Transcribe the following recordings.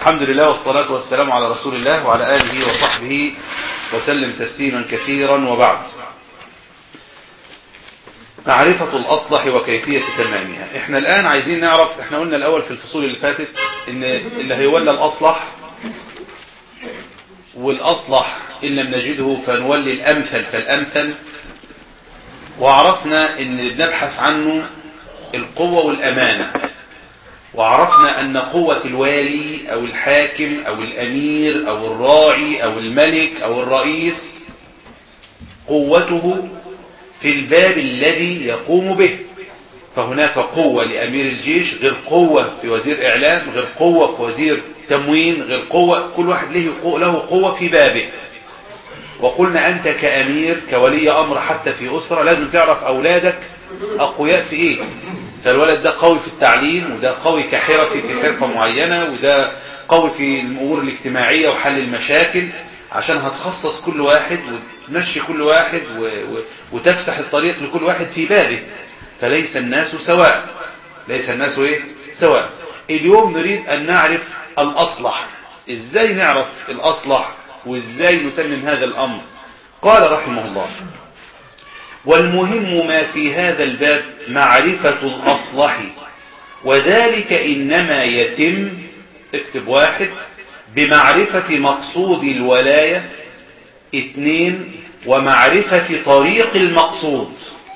الحمد لله والصلاة والسلام على رسول الله وعلى آله وصحبه وسلم تسليما كثيرا وبعد معرفة الأصلح وكيفية تمامها احنا الآن عايزين نعرف احنا قلنا الأول في الفصول اللي فاتت ان اللي هيولى الأصلح والأصلح إن لم نجده فنولي الأمثل فالأمثل وعرفنا ان بنبحث عنه القوة والأمانة وعرفنا أن قوة الوالي أو الحاكم أو الأمير أو الراعي أو الملك أو الرئيس قوته في الباب الذي يقوم به فهناك قوة لأمير الجيش غير قوة في وزير إعلام غير قوة في وزير تموين غير قوة كل واحد له له قوة في بابه وقلنا أنت كأمير كولي أمر حتى في أسرة لازم تعرف أولادك أقوياء في إيه فالولد ده قوي في التعليم وده قوي كحرفي في حرفة معينة وده قوي في الأمور الاجتماعية وحل المشاكل عشان هتخصص كل واحد وتمشي كل واحد و... و... وتفسح الطريق لكل واحد في بابه فليس الناس سواء ليس الناس ايه سواء اليوم نريد أن نعرف الأصلح ازاي نعرف الأصلح وازاي نتمم هذا الأمر قال رحمه الله والمهم ما في هذا الباب معرفة الأصلح وذلك إنما يتم اكتب واحد بمعرفة مقصود الولاية اثنين ومعرفة طريق المقصود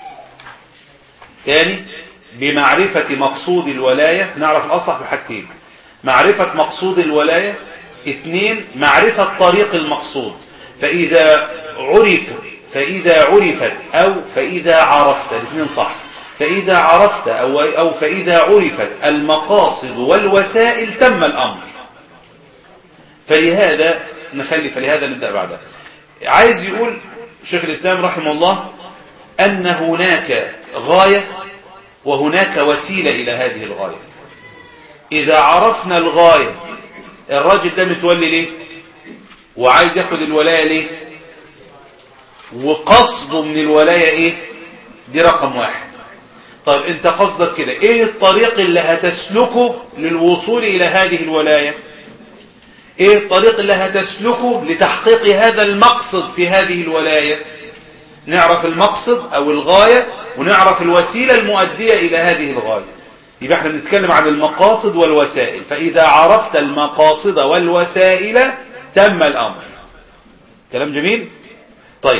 يعني بمعرفة مقصود الولاية نعرف الأصلح بحاجتين معرفة مقصود الولاية اثنين معرفة طريق المقصود فإذا عرف فإذا عرفت أو فإذا عرفت الاثنين صح فإذا عرفت أو, أو فإذا عرفت المقاصد والوسائل تم الأمر فلهذا نخلي فلهذا نبدأ بعدها عايز يقول شيخ الإسلام رحمه الله أن هناك غاية وهناك وسيلة إلى هذه الغاية إذا عرفنا الغاية الراجل ده متولي ليه وعايز ياخد الولاية ليه وقصده من الولاية ايه دي رقم واحد طيب انت قصدك كده ايه الطريق اللي هتسلكه للوصول الى هذه الولاية ايه الطريق اللي هتسلكه لتحقيق هذا المقصد في هذه الولاية نعرف المقصد او الغاية ونعرف الوسيلة المؤدية الى هذه الغاية يبقى احنا بنتكلم عن المقاصد والوسائل فاذا عرفت المقاصد والوسائل تم الامر كلام جميل طيب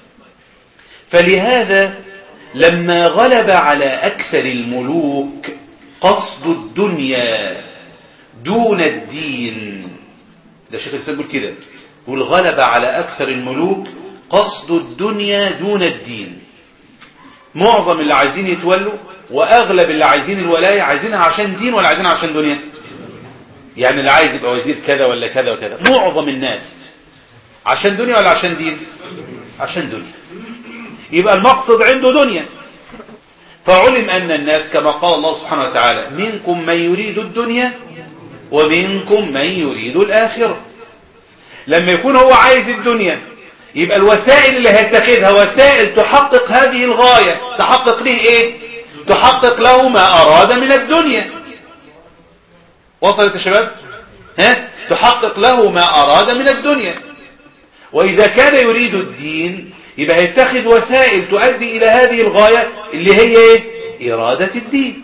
فلهذا لما غلب على أكثر الملوك قصد الدنيا دون الدين ده شيخ الإسلام يقول كده يقول غلب على أكثر الملوك قصد الدنيا دون الدين معظم اللي عايزين يتولوا وأغلب اللي عايزين الولاية عايزينها عشان دين ولا عايزينها عشان دنيا يعني اللي عايز يبقى وزير كذا ولا كذا وكذا معظم الناس عشان دنيا ولا عشان دين عشان دنيا يبقى المقصد عنده دنيا فعلم أن الناس كما قال الله سبحانه وتعالى منكم من يريد الدنيا ومنكم من يريد الآخرة لما يكون هو عايز الدنيا يبقى الوسائل اللي هيتخذها وسائل تحقق هذه الغاية تحقق له ايه تحقق له ما أراد من الدنيا وصلت يا شباب ها تحقق له ما أراد من الدنيا وإذا كان يريد الدين يبقى يتخذ وسائل تؤدي إلى هذه الغاية اللي هي ايه إرادة الدين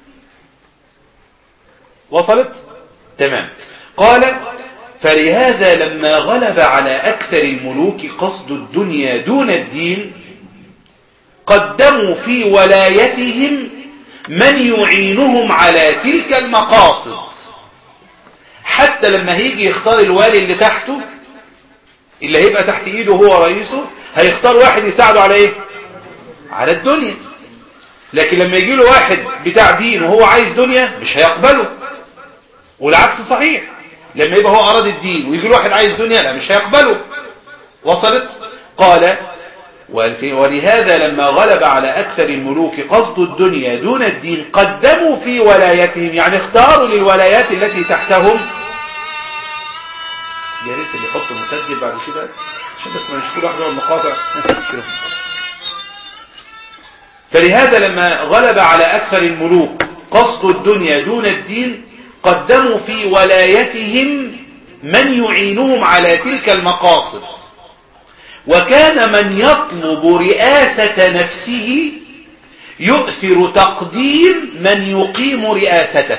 وصلت تمام قال فلهذا لما غلب على أكثر الملوك قصد الدنيا دون الدين قدموا في ولايتهم من يعينهم على تلك المقاصد حتى لما هيجي يختار الوالي اللي تحته اللي هيبقى تحت ايده هو رئيسه هيختار واحد يساعده على ايه على الدنيا لكن لما يجي له واحد بتاع دين وهو عايز دنيا مش هيقبله والعكس صحيح لما يبقى هو اراد الدين ويجي له واحد عايز دنيا لا مش هيقبله وصلت قال ولهذا لما غلب على أكثر الملوك قصد الدنيا دون الدين قدموا في ولايتهم يعني اختاروا للولايات التي تحتهم يا ريت اللي يحط المسجل بعد كده عشان بس ما نشكل واحدة المقاطع فلهذا لما غلب على أكثر الملوك قصد الدنيا دون الدين قدموا في ولايتهم من يعينهم على تلك المقاصد وكان من يطلب رئاسة نفسه يؤثر تقديم من يقيم رئاسته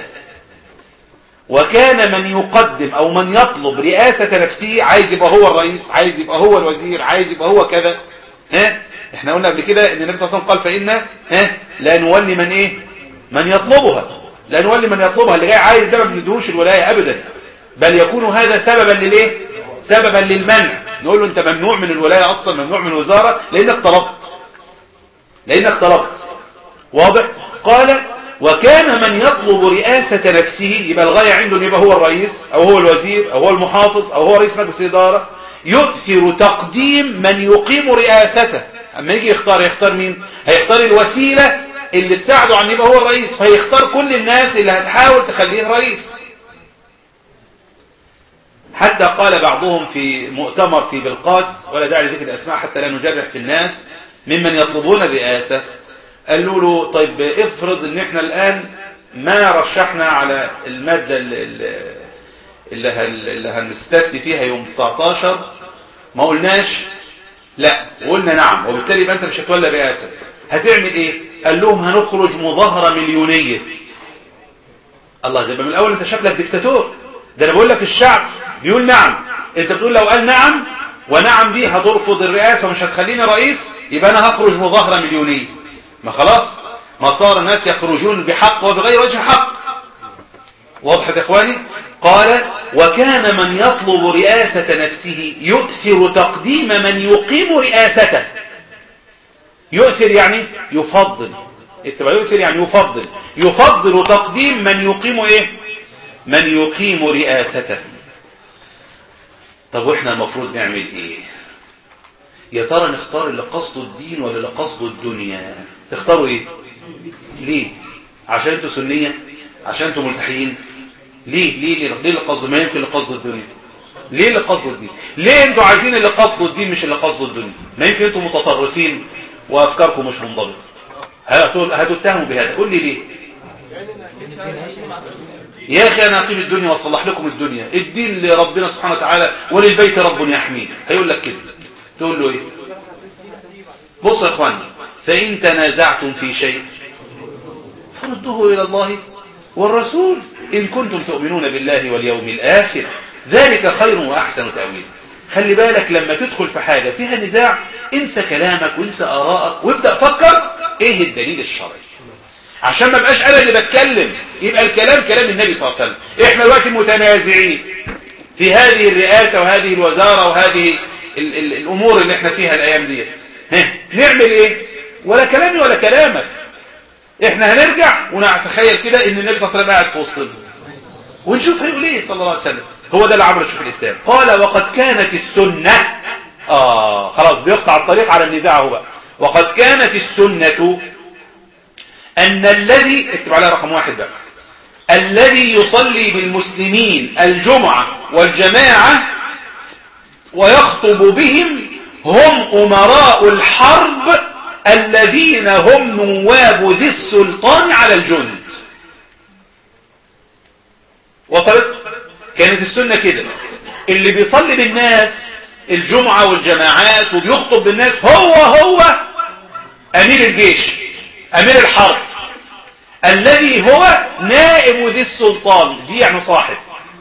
وكان من يقدم او من يطلب رئاسة نفسه عايز يبقى هو الرئيس عايز يبقى هو الوزير عايز يبقى هو كذا ها احنا قلنا قبل كده ان النبي صلى الله عليه وسلم قال فإن ها لا نولي من ايه من يطلبها لا نولي من يطلبها اللي جاي عايز ده ما بندهوش الولاية ابدا بل يكون هذا سببا للايه سببا للمنع نقول له انت ممنوع من الولاية اصلا ممنوع من الوزارة لانك طلبت لانك طلبت واضح قال وكان من يطلب رئاسة نفسه يبقى الغاية عنده ان يبقى هو الرئيس او هو الوزير او هو المحافظ او هو رئيس مجلس الإدارة يؤثر تقديم من يقيم رئاسته اما يجي يختار يختار مين هيختار الوسيلة اللي تساعده عن يبقى هو الرئيس فيختار كل الناس اللي هتحاول تخليه رئيس حتى قال بعضهم في مؤتمر في بلقاس ولا داعي لذكر الأسماء حتى لا نجرح في الناس ممن يطلبون الرئاسة قالوا له طيب افرض ان احنا الآن ما رشحنا على المادة اللي, اللي هنستفتي فيها يوم 19 ما قلناش لا وقلنا نعم وبالتالي يبقى انت مش هتولى رئاسة هتعمل ايه قال لهم هنخرج مظاهرة مليونية الله ده من الاول انت شكلك ديكتاتور ده انا بقول لك الشعب بيقول نعم انت بتقول لو قال نعم ونعم دي هترفض الرئاسة ومش هتخليني رئيس يبقى انا هخرج مظاهرة مليونية ما خلاص ما صار الناس يخرجون بحق وبغير وجه حق واضح يا اخواني قال وكان من يطلب رئاسة نفسه يؤثر تقديم من يقيم رئاسته يؤثر يعني يفضل اكتب يؤثر يعني يفضل يفضل تقديم من يقيم ايه من يقيم رئاسته طب واحنا المفروض نعمل ايه يا ترى نختار اللي قصده الدين ولا اللي قصده الدنيا تختاروا ايه ليه عشان انتوا سنية عشان انتوا ملتحيين ليه ليه ليه ليه اللي قصده ما يمكن اللي قصده الدنيا ليه اللي قصده الدين ليه انتوا عايزين اللي قصده الدين مش اللي قصده الدنيا ما يمكن انتوا متطرفين وافكاركم مش منضبطه هتتهموا بهذا قول لي ليه يا اخي انا اقيم الدنيا واصلح لكم الدنيا الدين لربنا سبحانه وتعالى وللبيت رب يحميه هيقول لك كده تقول له ايه بص يا اخواني فان تنازعتم في شيء فردوه الى الله والرسول ان كنتم تؤمنون بالله واليوم الاخر ذلك خير واحسن تاويل خلي بالك لما تدخل في حاجة فيها نزاع انسى كلامك وانسى آراءك وابدأ فكر ايه الدليل الشرعي عشان ما بقاش انا اللي بتكلم يبقى الكلام كلام النبي صلى الله عليه وسلم احنا دلوقتي متنازعين في هذه الرئاسة وهذه الوزارة وهذه ال ال الامور اللي احنا فيها الايام دي نعمل ايه ولا كلامي ولا كلامك احنا هنرجع ونتخيل كده ان النبي صلى الله عليه وسلم قاعد في وسطنا ونشوف هيقول ايه صلى الله عليه وسلم هو ده اللي عمله الشيخ الاسلام قال وقد كانت السنة اه خلاص بيقطع الطريق على النزاع هو بقى وقد كانت السنة ان الذي اكتب عليها رقم واحد بقى الذي يصلي بالمسلمين الجمعة والجماعة ويخطب بهم هم أمراء الحرب الذين هم نواب ذي السلطان على الجند وصلت كانت السنة كده اللي بيصلي بالناس الجمعة والجماعات وبيخطب بالناس هو هو أمير الجيش أمير الحرب الذي هو نائب ذي السلطان دي يعني صاحب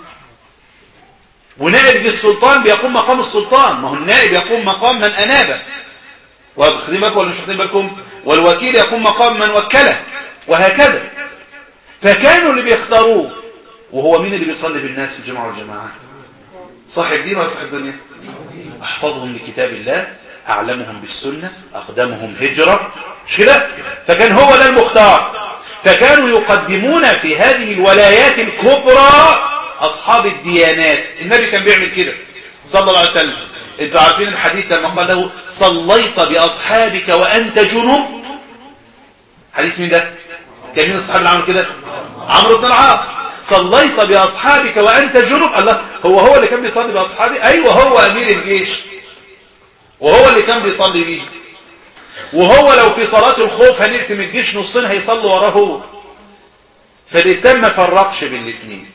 ونائب ذي السلطان بيقوم مقام السلطان ما هو النائب يقوم مقام من أنابه واخدين بالكم ولا مش واخدين بالكم والوكيل يقوم مقام من وكله وهكذا فكانوا اللي بيختاروه وهو مين اللي بيصلي بالناس في الجمعة والجماعة صاحب دين ولا صاحب دنيا احفظهم لكتاب الله اعلمهم بالسنة اقدمهم هجرة مش كده فكان هو ده المختار فكانوا يقدمون في هذه الولايات الكبرى اصحاب الديانات النبي كان بيعمل كده صلى الله عليه وسلم انتوا عارفين الحديث لما قال له صليت باصحابك وانت جنوب حديث مين ده كان مين الصحابي اللي عمل كده عمرو بن العاص صليت بأصحابك وأنت جنب الله هو هو اللي كان بيصلي بأصحابي أيوة هو أمير الجيش وهو اللي كان بيصلي بيه وهو لو في صلاة الخوف هنقسم الجيش نصين هيصلوا وراه هو فالإسلام ما فرقش بين الاثنين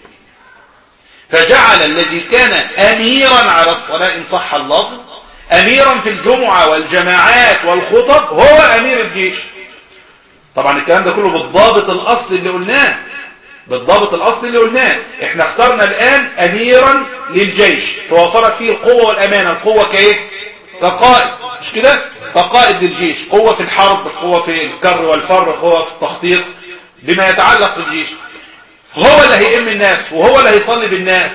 فجعل الذي كان أميرا على الصلاة إن صح اللفظ أميرا في الجمعة والجماعات والخطب هو أمير الجيش طبعا الكلام ده كله بالضابط الأصلي اللي قلناه بالضابط الأصلي اللي قلناه احنا اخترنا الآن أميرا للجيش توفرت فيه القوة والأمانة القوة كايه كقائد مش كده كقائد للجيش قوة في الحرب قوة في الكر والفر قوة في التخطيط بما يتعلق بالجيش هو اللي هيئم الناس وهو اللي هيصلي بالناس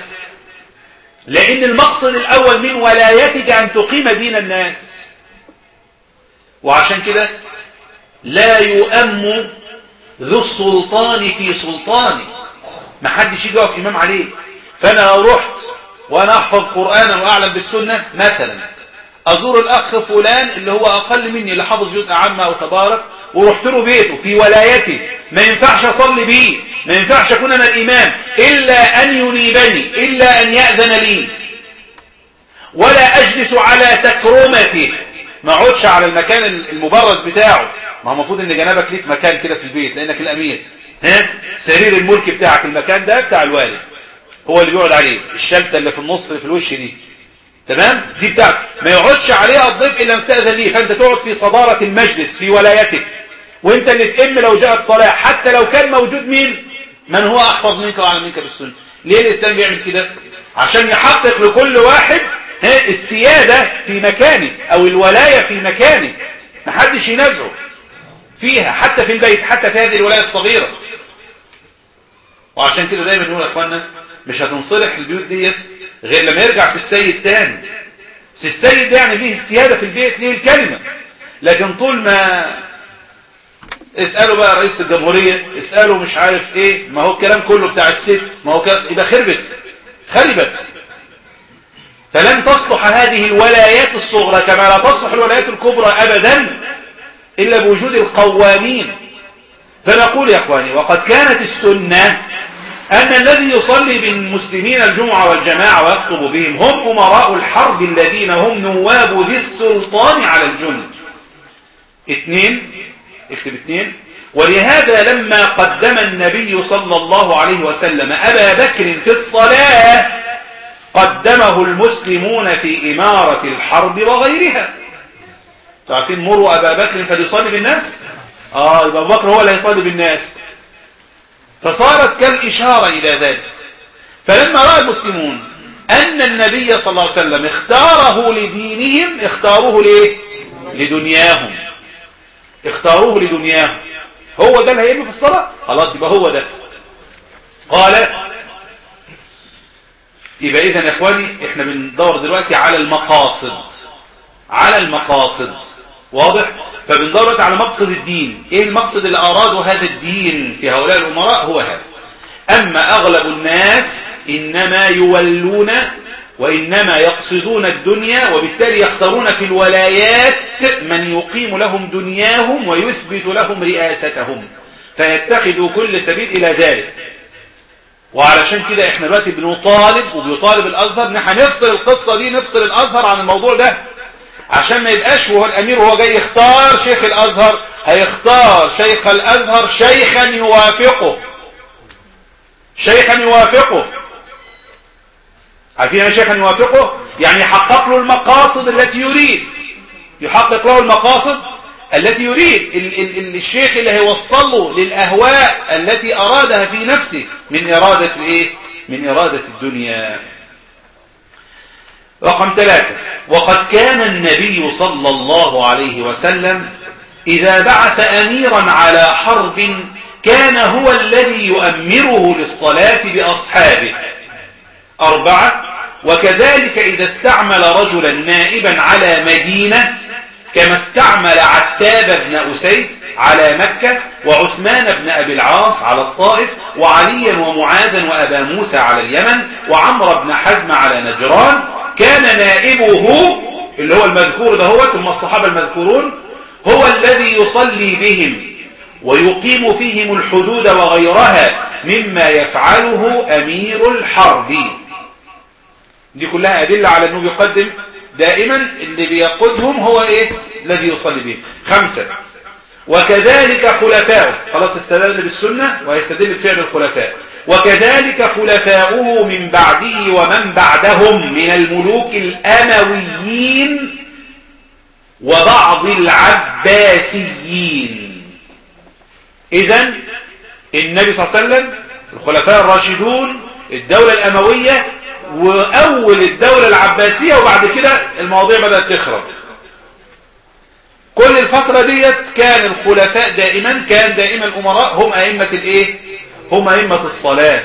لأن المقصد الأول من ولايتك أن تقيم دين الناس وعشان كده لا يؤم ذو السلطان في سلطانه ما حدش يجي يقف إمام عليه فأنا لو رحت وأنا أحفظ قرآنا وأعلم بالسنة مثلا أزور الأخ فلان اللي هو أقل مني اللي حافظ جزء عامة أو تبارك ورحت له بيته في ولايته ما ينفعش أصلي بيه ما ينفعش أكون أنا الإمام إلا أن ينيبني إلا أن يأذن لي ولا أجلس على تكرمته ما اقعدش على المكان المبرز بتاعه ما هو المفروض ان جنابك ليك مكان كده في البيت لانك الامير ها سرير الملك بتاعك المكان ده بتاع الوالد هو اللي بيقعد عليه الشلته اللي في النص اللي في الوش دي تمام دي بتاعك ما يقعدش عليها الضيف الا مستاذن ليه فانت تقعد في صداره المجلس في ولايتك وانت اللي تئم لو جاءت صلاه حتى لو كان موجود مين من هو احفظ منك واعلم منك بالسنه ليه الاسلام بيعمل كده عشان يحقق لكل واحد السيادة في مكانه او الولاية في مكانه محدش ينازعه فيها حتى في البيت حتى في هذه الولاية الصغيرة وعشان كده دايما نقول يا اخوانا مش هتنصلح البيوت ديت غير لما يرجع السيد تاني السيد ده يعني ليه السيادة في البيت ليه الكلمة لكن طول ما اسألوا بقى رئيس الجمهورية اسألوا مش عارف ايه ما هو الكلام كله بتاع الست ما هو كلام يبقى خربت خربت فلن تصلح هذه الولايات الصغرى كما لا تصلح الولايات الكبرى أبدا إلا بوجود القوامين فنقول يا أخواني وقد كانت السنة أن الذي يصلي بالمسلمين الجمعة والجماعة ويخطب بهم هم أمراء الحرب الذين هم نواب ذي السلطان على الجند اثنين اكتب اثنين ولهذا لما قدم النبي صلى الله عليه وسلم أبا بكر في الصلاة قدمه المسلمون في إمارة الحرب وغيرها تعرفين مروا أبا بكر فليصلي بالناس آه يبقى أبو بكر هو اللي هيصلي بالناس فصارت كالإشارة إلى ذلك فلما رأى المسلمون أن النبي صلى الله عليه وسلم اختاره لدينهم اختاروه ليه لدنياهم اختاروه لدنياهم هو ده اللي هيبقى في الصلاة خلاص يبقى هو ده قال يبقى اذا يا اخواني احنا بندور دلوقتي على المقاصد على المقاصد واضح فبندور دلوقتي على مقصد الدين ايه المقصد اللي اراده هذا الدين في هؤلاء الامراء هو هذا اما اغلب الناس انما يولون وانما يقصدون الدنيا وبالتالي يختارون في الولايات من يقيم لهم دنياهم ويثبت لهم رئاستهم فيتخذوا كل سبيل الى ذلك وعلشان كده احنا دلوقتي بنطالب وبيطالب الازهر ان احنا نفصل القصه دي نفصل الازهر عن الموضوع ده عشان ما يبقاش وهو الامير وهو جاي يختار شيخ الازهر هيختار شيخ الازهر شيخا يوافقه شيخا يوافقه عارفين يعني شيخا يوافقه يعني يحقق له المقاصد التي يريد يحقق له المقاصد التي يريد ال ال ال الشيخ اللي هيوصل له للأهواء التي أرادها في نفسه من إرادة إيه؟ من إرادة الدنيا رقم ثلاثة وقد كان النبي صلى الله عليه وسلم إذا بعث أميرا على حرب كان هو الذي يؤمره للصلاة بأصحابه أربعة وكذلك إذا استعمل رجلا نائبا على مدينة كما استعمل عتاب بن أسيد على مكة وعثمان بن أبي العاص على الطائف وعليا ومعاذا وأبا موسى على اليمن وعمر بن حزم على نجران كان نائبه اللي هو المذكور ده هو ثم الصحابة المذكورون هو الذي يصلي بهم ويقيم فيهم الحدود وغيرها مما يفعله أمير الحرب دي كلها أدلة على أنه يقدم دائما اللي بيقودهم هو ايه الذي يصلي به خمسة وكذلك خلفاؤه خلاص استدل بالسنة ويستدل بفعل الخلفاء وكذلك خلفاؤه من بعده ومن بعدهم من الملوك الأمويين وبعض العباسيين إذا النبي صلى الله عليه وسلم الخلفاء الراشدون الدولة الأموية وأول الدولة العباسية وبعد كده المواضيع بدأت تخرب كل الفترة ديت كان الخلفاء دائما كان دائما الأمراء هم أئمة الإيه هم أئمة الصلاة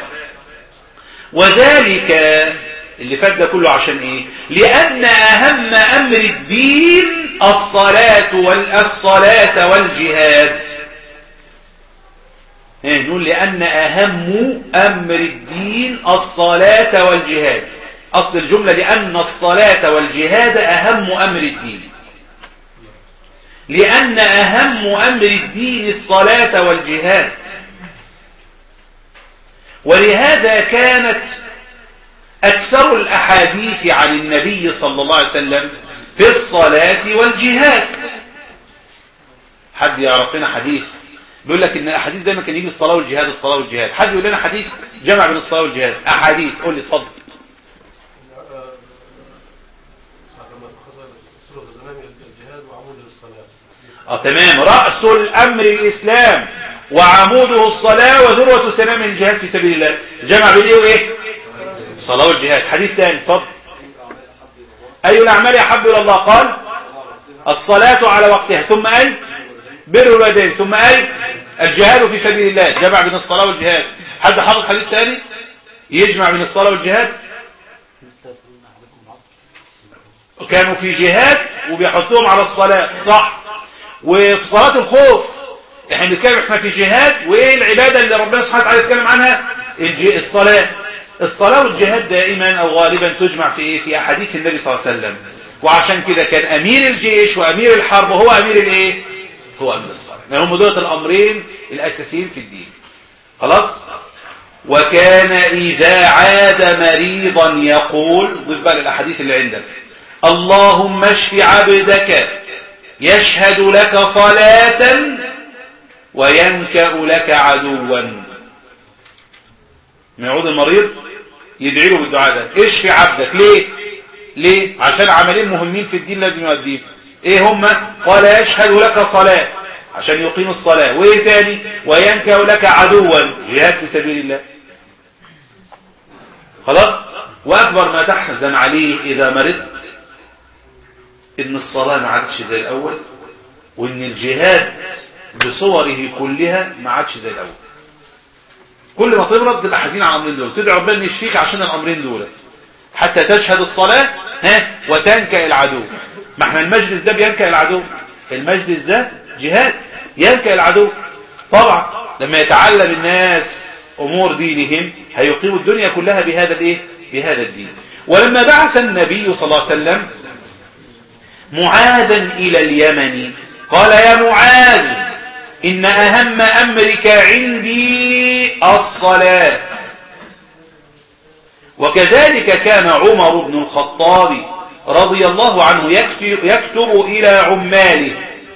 وذلك اللي فات ده كله عشان إيه لأن أهم أمر الدين الصلاة والصلاة والجهاد إيه نقول لأن أهم أمر الدين الصلاة والجهاد أصل الجملة لأن الصلاة والجهاد أهم أمر الدين لأن أهم أمر الدين الصلاة والجهاد ولهذا كانت أكثر الأحاديث عن النبي صلى الله عليه وسلم في الصلاة والجهاد حد يعرف لنا حديث بيقول لك ان الاحاديث دايما كان يجي الصلاه والجهاد الصلاه والجهاد حد يقول لنا حديث جمع بين الصلاه والجهاد احاديث قول لي اتفضل اه تمام رأس الامر الاسلام وعموده الصلاة وذروة سنام الجهاد في سبيل الله جمع بين ايه وايه الصلاة والجهاد حديث ثاني اتفضل اي الاعمال احب الى الله قال الصلاة على وقتها ثم اي بر الوالدين ثم اي الجهاد في سبيل الله جمع بين الصلاة والجهاد حد حافظ حديث ثاني يجمع بين الصلاة والجهاد كانوا في جهاد وبيحطوهم على الصلاة صح وفي صلاة الخوف احنا بنتكلم احنا في جهاد وايه العبادة اللي ربنا سبحانه وتعالى يتكلم عنها الصلاة الصلاة والجهاد دائما او غالبا تجمع في ايه في احاديث النبي صلى الله عليه وسلم وعشان كده كان امير الجيش وامير الحرب هو امير الايه هو امير الصلاة يعني هم دول الامرين الاساسيين في الدين خلاص وكان اذا عاد مريضا يقول ضيف بقى للاحاديث اللي عندك اللهم اشف عبدك يشهد لك صلاة وينكأ لك عدوا من يعود المريض يدعي له بالدعاء ده اشفي عبدك ليه ليه عشان عملين مهمين في الدين لازم يؤديه ايه هما قال يشهد لك صلاة عشان يقيم الصلاة وايه تاني وينكأ لك عدوا جهاد في سبيل الله خلاص واكبر ما تحزن عليه اذا مرضت ان الصلاة ما عادش زي الاول وان الجهاد بصوره كلها ما عادش زي الاول كل ما تمرض تبقى حزين على الامرين دول تدعو ربنا يشفيك عشان الامرين دول حتى تشهد الصلاة ها وتنكأ العدو ما احنا المجلس ده بينكأ العدو المجلس ده جهاد ينكأ العدو طبعا لما يتعلم الناس امور دينهم هيقيموا الدنيا كلها بهذا الايه بهذا الدين ولما بعث النبي صلى الله عليه وسلم معاذا الى اليمن قال يا معاذ إن أهم أمرك عندي الصلاة وكذلك كان عمر بن الخطاب رضي الله عنه يكتب, يكتب إلى عماله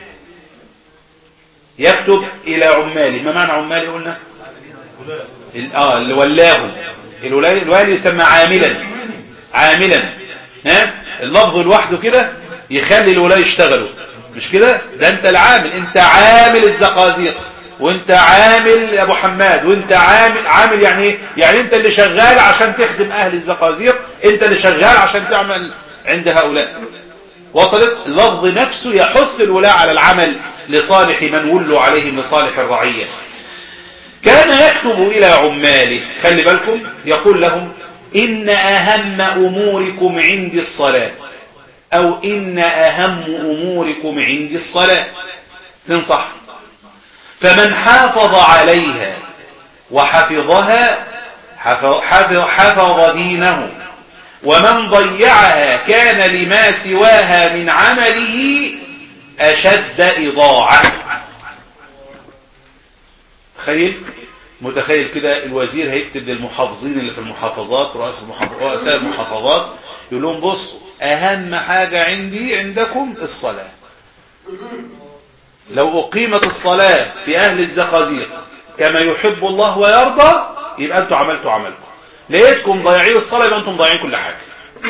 يكتب إلى عماله ما معنى عماله قلنا آه اللي ولاهم الوالي يسمى عاملا عاملا ها اللفظ لوحده كده يخلي الولاة يشتغلوا مش كده ده انت العامل انت عامل الزقازيق وانت عامل يا ابو حماد وانت عامل عامل يعني ايه يعني انت اللي شغال عشان تخدم اهل الزقازيق انت اللي شغال عشان تعمل عند هؤلاء وصلت اللفظ نفسه يحث الولاة على العمل لصالح من ولوا عليهم لصالح الرعية كان يكتب إلى عماله خلي بالكم يقول لهم إن أهم أموركم عندي الصلاة أو إن أهم أموركم عندي الصلاة تنصح فمن حافظ عليها وحفظها حفظ, حفظ, حفظ دينه ومن ضيعها كان لما سواها من عمله أشد إضاعة تخيل متخيل كده الوزير هيكتب للمحافظين اللي في المحافظات رؤساء المحافظات يقول لهم بصوا أهم حاجة عندي عندكم الصلاة لو أقيمت الصلاة في أهل الزقازيق كما يحب الله ويرضى يبقى أنتم عملتوا عملكم لقيتكم ضايعين الصلاة يبقى أنتم ضايعين كل حاجة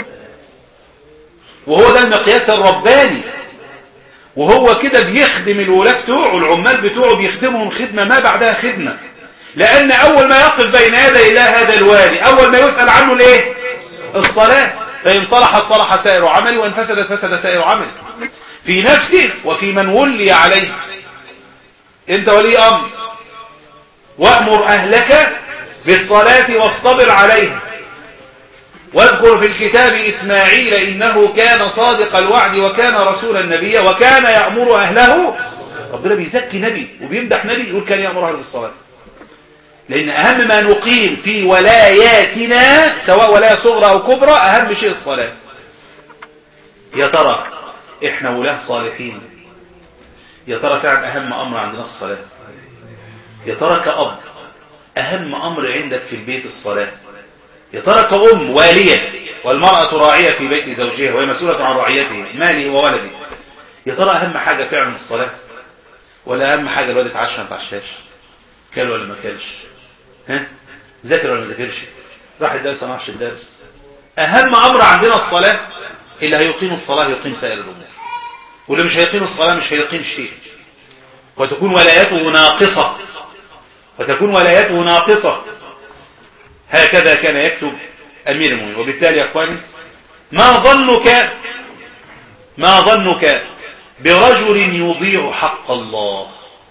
وهو ده المقياس الرباني وهو كده بيخدم الولاة بتوعه العمال بتوعه بيخدمهم خدمة ما بعدها خدمة لأن أول ما يقف بين يدي الله هذا الوالي أول ما يسأل عنه الايه الصلاة فإن صلحت صلح سائر عملي وإن فسدت فسد سائر عملي في نفسه وفي من ولي عليه انت ولي أمر وأمر أهلك بالصلاة واصطبر عليها واذكر في الكتاب إسماعيل إنه كان صادق الوعد وكان رسول النبي وكان يأمر أهله ربنا بيزكي نبي وبيمدح نبي يقول كان يأمر أهله بالصلاة لأن أهم ما نقيم في ولاياتنا سواء ولاية صغرى أو كبرى أهم شيء الصلاة يا ترى إحنا ولاة صالحين يا ترى فعلا أهم أمر عندنا الصلاة يا ترى كأب أهم أمر عندك في البيت الصلاة يا ترى كأم والية والمرأة راعية في بيت زوجها وهي مسؤولة عن رعيته ماله وولده يا ترى أهم حاجة فعلا الصلاة ولا أهم حاجة الواد اتعشى ما اتعشاش كل ولا ما كلش ها ذاكر ولا ما ذاكرش راح الدرس ما راحش الدرس أهم أمر عندنا الصلاة اللي هيقيم الصلاة يقيم سائر الأمور واللي مش هيقيم الصلاة مش هيقيم شيء وتكون ولايته ناقصة وتكون ولايته ناقصة هكذا كان يكتب أمير المؤمنين وبالتالي يا أخواني ما ظنك ما ظنك برجل يضيع حق الله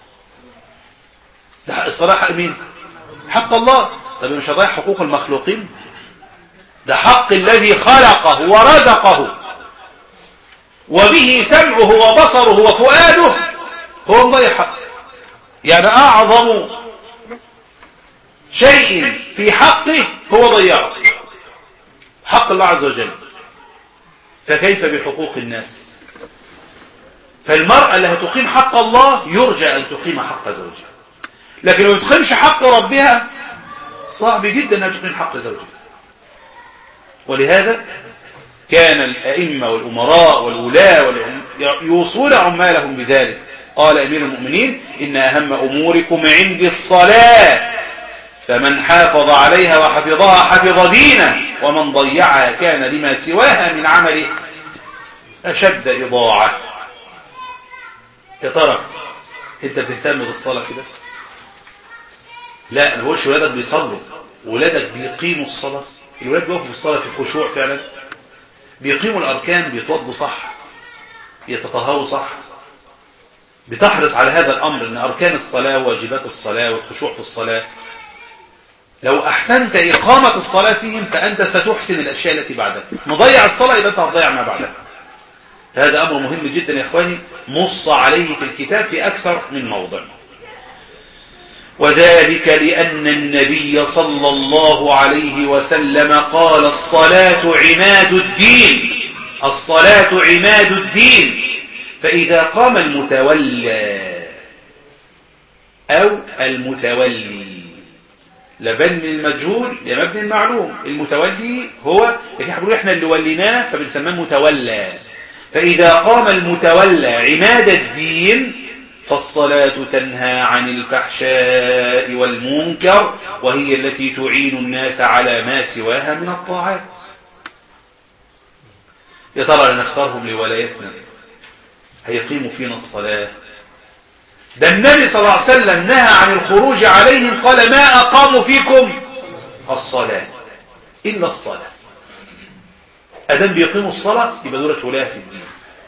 ده الصلاة حق مين حق الله طب مش هضيع حقوق المخلوقين ده حق الذي خلقه ورزقه وبه سمعه وبصره وفؤاده هو مضيع حق يعني أعظم شيء في حقه هو ضيعه حق الله عز وجل فكيف بحقوق الناس فالمرأة اللي هتقيم حق الله يرجى أن تقيم حق زوجها لكن لو تقيمش حق ربها صعب جدا أن تقيم حق زوجها ولهذا كان الأئمة والأمراء والولاة يوصون عمالهم بذلك قال أمير المؤمنين إن أهم أموركم عندي الصلاة فمن حافظ عليها وحفظها حفظ دينه ومن ضيعها كان لما سواها من عمله أشد إضاعة يا ترى انت بتهتم بالصلاة كده لا ما هوش ولادك بيصلوا ولادك بيقيموا الصلاة الولاد بيقفوا في الصلاة في خشوع فعلا بيقيموا الأركان بيتوضوا صح بيتطهروا صح بتحرص على هذا الأمر أن أركان الصلاة وواجبات الصلاة والخشوع في الصلاة لو أحسنت إقامة الصلاة فيهم فأنت ستحسن الأشياء التي بعدها مضيع الصلاة إذا أنت هتضيع ما بعدها هذا أمر مهم جدا يا إخواني نص عليه في الكتاب في أكثر من موضع وذلك لأن النبي صلى الله عليه وسلم قال الصلاة عماد الدين الصلاة عماد الدين فإذا قام المتولى أو المتولي لبني المجهول يا مبني المعلوم المتولي هو اللي احنا احنا اللي وليناه فبنسميه متولى فإذا قام المتولى عماد الدين فالصلاة تنهى عن الفحشاء والمنكر وهي التي تعين الناس على ما سواها من الطاعات يا ترى لنختارهم لولايتنا هيقيموا فينا الصلاة ده النبي صلى الله عليه وسلم نهى عن الخروج عليهم قال ما أقاموا فيكم الصلاة إلا الصلاة أدام بيقيموا الصلاة يبقى دولة ولاية في الدين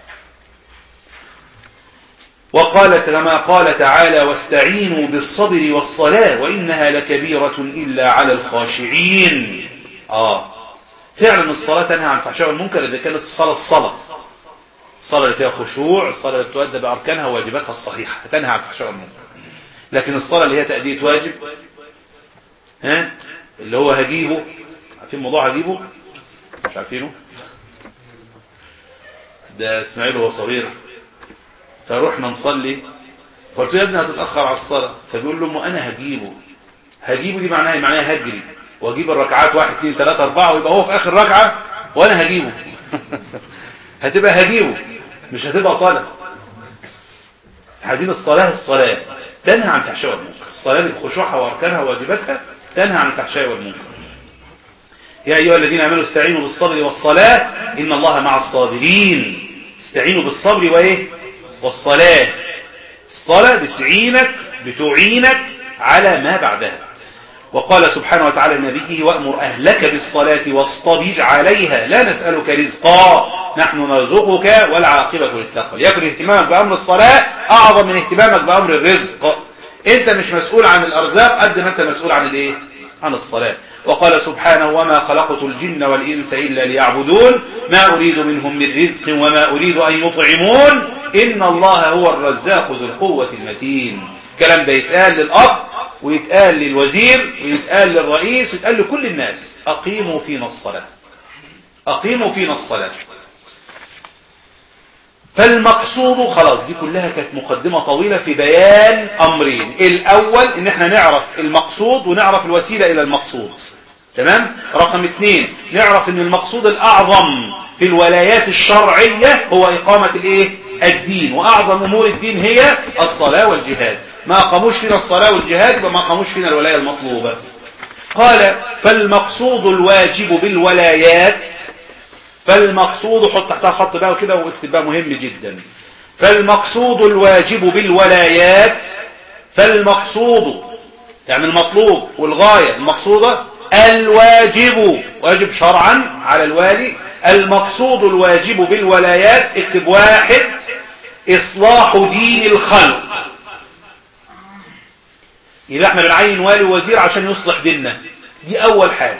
وقال كما قال تعالى واستعينوا بالصبر والصلاة وإنها لكبيرة إلا على الخاشعين آه فعلا الصلاة تنهى عن الفحشاء والمنكر إذا كانت الصلاة الصلاة الصلاة اللي فيها خشوع الصلاة اللي تؤدى بأركانها وواجباتها الصحيحة تنهى عن الفحشاء والمنكر لكن الصلاة اللي هي تأدية واجب ها اللي هو هجيبه عارفين موضوع هجيبه مش عارفينه ده اسماعيل وهو صغير فروحنا نصلي قلت له يا ابني هتتأخر على الصلاة فبيقول له ما انا هجيبه هجيبه دي معناها معناها هجري واجيب الركعات واحد اثنين ثلاثة اربعة ويبقى هو في اخر ركعة وانا هجيبه هتبقى هجيبه مش هتبقى صلاة عايزين الصلاة الصلاة تنهى عن الفحشاء والمنكر الصلاة بخشوعها وأركانها وواجباتها تنهى عن الفحشاء والمنكر يا أيها الذين آمنوا استعينوا بالصبر والصلاة إن الله مع الصابرين استعينوا بالصبر وإيه والصلاة الصلاة بتعينك بتعينك على ما بعدها وقال سبحانه وتعالى لنبيه وأمر أهلك بالصلاة واصطبر عليها لا نسألك رزقا نحن نرزقك والعاقبة للتقوى يكن اهتمامك بأمر الصلاة أعظم من اهتمامك بأمر الرزق انت مش مسؤول عن الأرزاق قد ما انت مسؤول عن الايه عن الصلاة وقال سبحانه وما خلقت الجن والإنس إلا ليعبدون ما أريد منهم من رزق وما أريد أن يطعمون إن الله هو الرزاق ذو القوة المتين كلام ده يتقال للأب ويتقال للوزير ويتقال للرئيس ويتقال لكل الناس أقيموا فينا الصلاة أقيموا فينا الصلاة فالمقصود خلاص دي كلها كانت مقدمة طويلة في بيان أمرين الأول إن احنا نعرف المقصود ونعرف الوسيلة إلى المقصود تمام رقم اثنين نعرف ان المقصود الأعظم في الولايات الشرعية هو إقامة الايه الدين وأعظم أمور الدين هي الصلاة والجهاد ما قاموش فينا الصلاة والجهاد يبقى ما قاموش فينا الولاية المطلوبة قال فالمقصود الواجب بالولايات فالمقصود حط تحتها خط بقى وكده واكتب بقى مهم جدا فالمقصود الواجب بالولايات فالمقصود يعني المطلوب والغاية المقصودة الواجب واجب شرعا على الوالي المقصود الواجب بالولايات اكتب واحد اصلاح دين الخلق يبقى احنا بنعين والي وزير عشان يصلح ديننا دي اول حاجة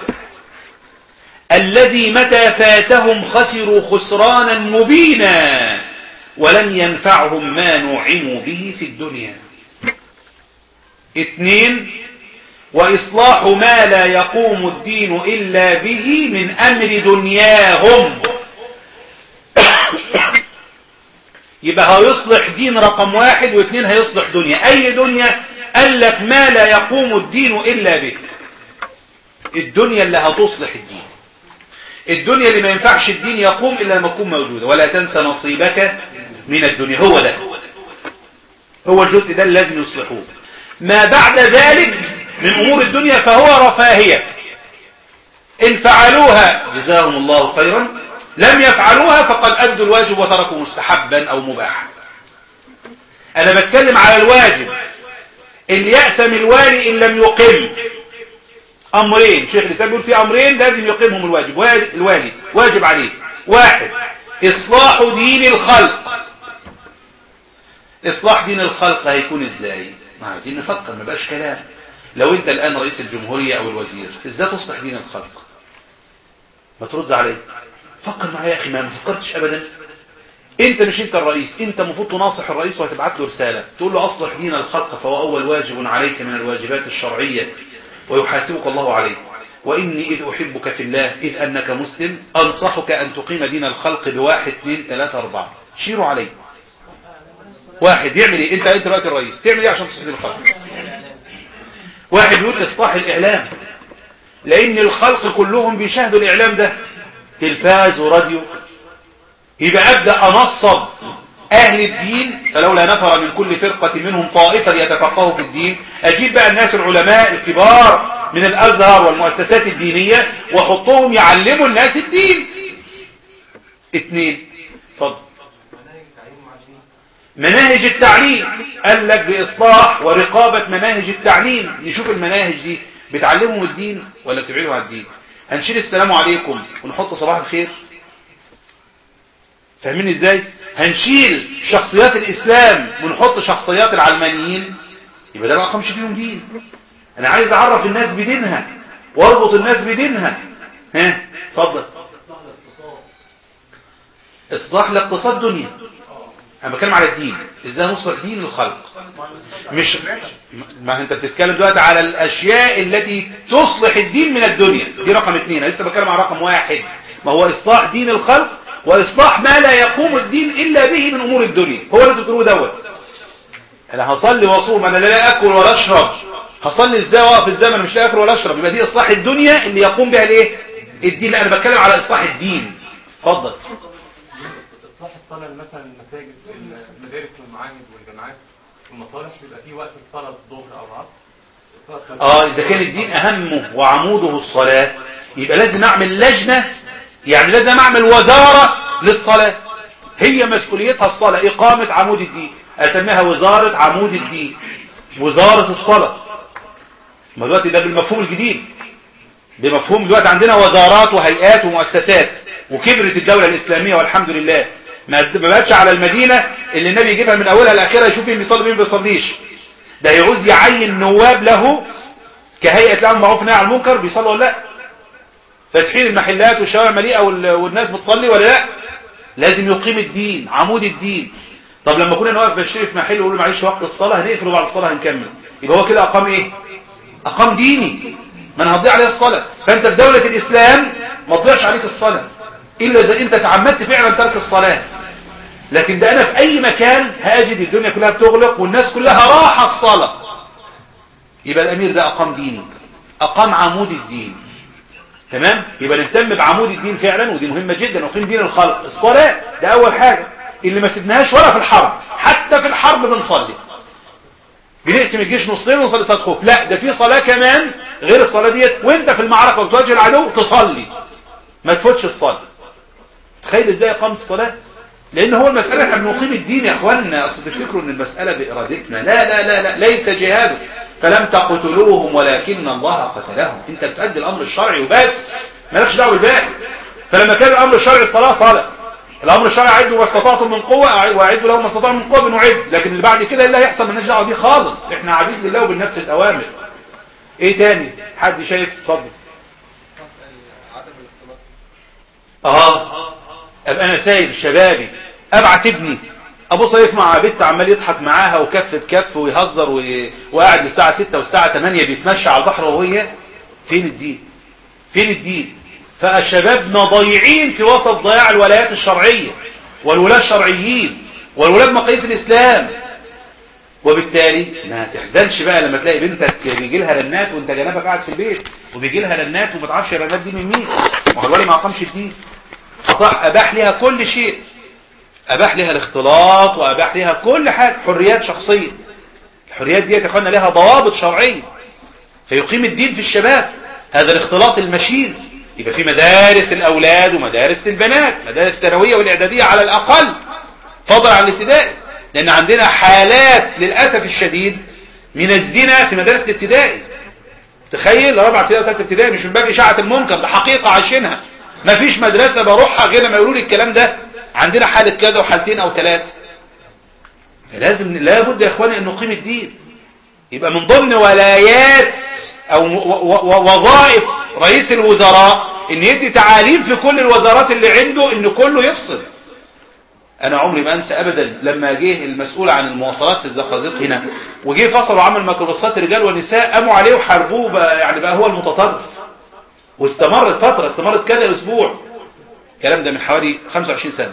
الذي متى فاتهم خسروا خسرانا مبينا ولم ينفعهم ما نعموا به في الدنيا اثنين وإصلاح ما لا يقوم الدين إلا به من أمر دنياهم يبقى هيصلح دين رقم واحد واثنين هيصلح دنيا أي دنيا قال لك ما لا يقوم الدين إلا به الدنيا اللي هتصلح الدين الدنيا اللي ما ينفعش الدين يقوم إلا لما تكون موجودة ولا تنسى نصيبك من الدنيا هو ده هو الجزء ده اللي لازم يصلحوه ما بعد ذلك من أمور الدنيا فهو رفاهية إن فعلوها جزاهم الله خيرا لم يفعلوها فقد أدوا الواجب وتركوا مستحبا أو مباحا أنا بتكلم على الواجب إن يأثم الوالي إن لم يقم أمرين شيخ الإسلام بيقول في أمرين لازم يقيمهم الواجب الوالي واجب عليه واحد إصلاح دين الخلق إصلاح دين الخلق هيكون إزاي ما عايزين نفكر ما بقاش كلام لو أنت الآن رئيس الجمهورية أو الوزير إزاي تصلح دين الخلق ما ترد عليه فكر معايا يا أخي ما فكرتش أبدا انت مش انت الرئيس انت المفروض تناصح الرئيس وهتبعت له رسالة تقول له اصلح دين الخلق فهو اول واجب عليك من الواجبات الشرعية ويحاسبك الله عليه وإني إذ أحبك في الله إذ أنك مسلم أنصحك أن تقيم دين الخلق بواحد اثنين ثلاثة أربعة شيروا عليه واحد يعمل إيه أنت أنت دلوقتي الرئيس تعمل إيه عشان تصلح دين الخلق واحد يقول إصلاح الإعلام لأن الخلق كلهم بيشاهدوا الإعلام ده تلفاز وراديو يبقى أبدأ أنصب أهل الدين فلولا نفر من كل فرقة منهم طائفة ليتفقهوا في الدين أجيب بقى الناس العلماء الكبار من الأزهر والمؤسسات الدينية وحطهم يعلموا الناس الدين اثنين فضل مناهج التعليم قال لك بإصلاح ورقابة مناهج التعليم نشوف المناهج دي بتعلمهم الدين ولا بتبعدوا عن الدين هنشيل السلام عليكم ونحط صباح الخير فاهمين ازاي هنشيل شخصيات الاسلام ونحط شخصيات العلمانيين يبقى ده ما قامش فيهم دين انا عايز اعرف الناس بدينها واربط الناس بدينها ها اتفضل اصلاح لاقتصاد دنيا انا بتكلم على الدين ازاي نصلح دين الخلق مش ما انت بتتكلم دلوقتي على الاشياء التي تصلح الدين من الدنيا دي رقم اثنين انا لسه بتكلم على رقم واحد ما هو اصلاح دين الخلق واصلاح ما لا يقوم الدين الا به من امور الدنيا هو اللي بتقولوه دوت انا هصلي واصوم انا لا اكل ولا اشرب هصلي ازاي واقف ازاي انا مش لا اكل ولا اشرب يبقى دي اصلاح الدنيا اللي يقوم بها الايه الدين لا انا بتكلم على اصلاح الدين اتفضل اصلاح الصلاه مثلا المساجد المدارس والمعاهد والجامعات المصالح بيبقى في وقت الصلاة الظهر أو العصر اه اذا كان الدين اهمه وعموده الصلاة يبقى لازم اعمل لجنة يعني لازم اعمل وزارة للصلاة هي مسؤوليتها الصلاة اقامة عمود الدين اسميها وزارة عمود الدين وزارة الصلاة ما دلوقتي ده بالمفهوم الجديد بمفهوم دلوقتي عندنا وزارات وهيئات ومؤسسات وكبرت الدولة الإسلامية والحمد لله ما بقتش على المدينة اللي النبي يجيبها من أولها لآخرها يشوف مين بيصلي مين بيصليش ده يعوز يعين نواب له كهيئة الأمر معروف نهي عن المنكر بيصلوا ولا لا فتحين المحلات والشوارع مليئة والناس بتصلي ولا لا لازم يقيم الدين عمود الدين طب لما كنا نوقف بشتري في محل ويقول له معلش وقت الصلاة هنقفل وبعد الصلاة هنكمل يبقى هو كده أقام إيه أقام ديني ما انا هتضيع عليه الصلاة فأنت في دولة الإسلام ما تضيعش عليك الصلاة إلا إذا أنت تعمدت فعلا ترك الصلاة لكن ده أنا في أي مكان هاجد الدنيا كلها بتغلق والناس كلها راحة الصلاة يبقى الأمير ده أقام ديني أقام عمود الدين تمام يبقى نهتم بعمود الدين فعلا ودي مهمة جدا وقيم دين الخلق الصلاة ده أول حاجة اللي ما سيبناهاش ولا في الحرب حتى في الحرب بنصلي بنقسم الجيش نصين ونصلي صلاة خوف لا ده في صلاة كمان غير الصلاة ديت وانت في المعركة وتواجه العدو تصلي ما تفوتش الصلاة تخيل ازاي قام الصلاة لان هو المسألة احنا بنقيم الدين يا اخواننا اصل تفتكروا ان المسألة بارادتنا لا لا لا لا ليس جهاد فلم تقتلوهم ولكن الله قتلهم انت بتأدي الامر الشرعي وبس مالكش دعوه بالباقي فلما كان الامر الشرعي الصلاة صلاة الامر الشرعي اعدوا ما استطعتم من قوة واعدوا لهم ما استطعتم من قوة بنعد لكن اللي بعد كده اللي هيحصل مالناش دعوه بيه خالص احنا عبيد لله وبننفذ اوامر ايه تاني حد شايف اتفضل اه ابقى انا سايب شبابي ابعت ابني ابو صيف مع بنت عمال يضحك معاها وكف بكف ويهزر و... وقاعد للساعة 6 والساعة 8 بيتمشى على البحر وهي فين الدين فين الدين فالشبابنا ضايعين في وسط ضياع الولايات الشرعية والولاة الشرعيين والولاة مقاييس الإسلام وبالتالي ما تحزنش بقى لما تلاقي بنتك بيجي لها رنات وانت جنبك قاعد في البيت وبيجي لها رنات وما تعرفش الرنات دي من مين وحضري ما اقامش الدين اباح لها كل شيء اباح لها الاختلاط واباح لها كل حاجه حريات شخصيه الحريات دي يا اخوانا لها ضوابط شرعيه فيقيم الدين في الشباب هذا الاختلاط المشين يبقى في مدارس الاولاد ومدارس البنات مدارس الثانويه والاعداديه على الاقل فضلا عن الابتدائي لان عندنا حالات للاسف الشديد من الزنا في مدارس الابتدائي تخيل رابعه ابتدائي وثالثه ابتدائي مش من باب اشاعه المنكر ده حقيقه عايشينها ما فيش مدرسه بروحها غير ما يقولوا لي الكلام ده عندنا حاله كذا وحالتين او ثلاثه فلازم لابد يا اخواني ان نقيم الدين يبقى من ضمن ولايات او وظائف رئيس الوزراء ان يدي تعاليم في كل الوزارات اللي عنده ان كله يفصل انا عمري ما انسى ابدا لما جه المسؤول عن المواصلات في الزقازيق هنا وجه فصل وعمل ميكروباصات رجال ونساء قاموا عليه وحاربوه بقى يعني بقى هو المتطرف واستمرت فترة استمرت كذا اسبوع الكلام ده من حوالي 25 سنة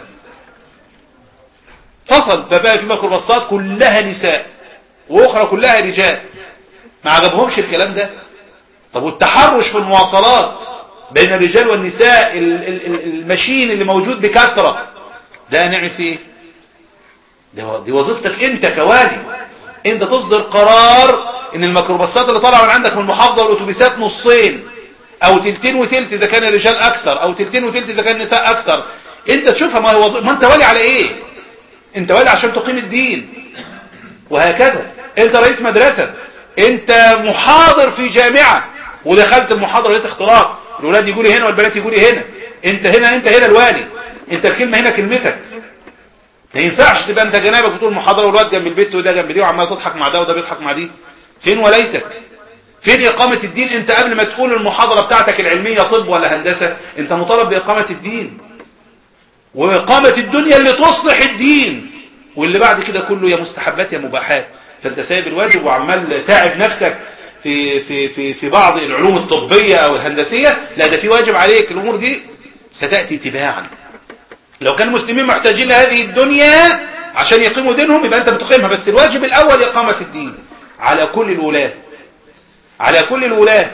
فصل فبقى في ميكروباصات كلها نساء واخرى كلها رجال ما عجبهمش الكلام ده طب والتحرش في المواصلات بين الرجال والنساء المشين اللي موجود بكثرة ده نعمل فيه ايه دي وظيفتك انت كوالي انت تصدر قرار ان الميكروباصات اللي طالعه من عندك من المحافظة والاتوبيسات نصين او تلتين وتلت اذا كان الرجال اكثر او تلتين وتلت اذا كان النساء اكثر انت تشوفها ما, هو ما انت والي على ايه انت والي عشان تقيم الدين وهكذا انت رئيس مدرسة انت محاضر في جامعة ودخلت المحاضرة لقيت اختلاط الولاد يقولي هنا والبنات يقولي هنا انت هنا انت هنا الوالي انت الكلمة هنا كلمتك ما ينفعش تبقى انت جنابك بتقول محاضرة والواد جنب البيت وده جنب دي وعمال تضحك مع ده وده بيضحك مع دي فين ولايتك فين إقامة الدين انت قبل ما تقول المحاضرة بتاعتك العلمية طب ولا هندسة انت مطالب بإقامة الدين وإقامة الدنيا اللي تصلح الدين واللي بعد كده كله يا مستحبات يا مباحات فانت سايب الواجب وعمال تعب نفسك في في في في بعض العلوم الطبية او الهندسية لا ده في واجب عليك الامور دي ستأتي تباعا لو كان المسلمين محتاجين لهذه الدنيا عشان يقيموا دينهم يبقى انت بتقيمها بس الواجب الاول اقامة الدين على كل الولاة على كل الولاة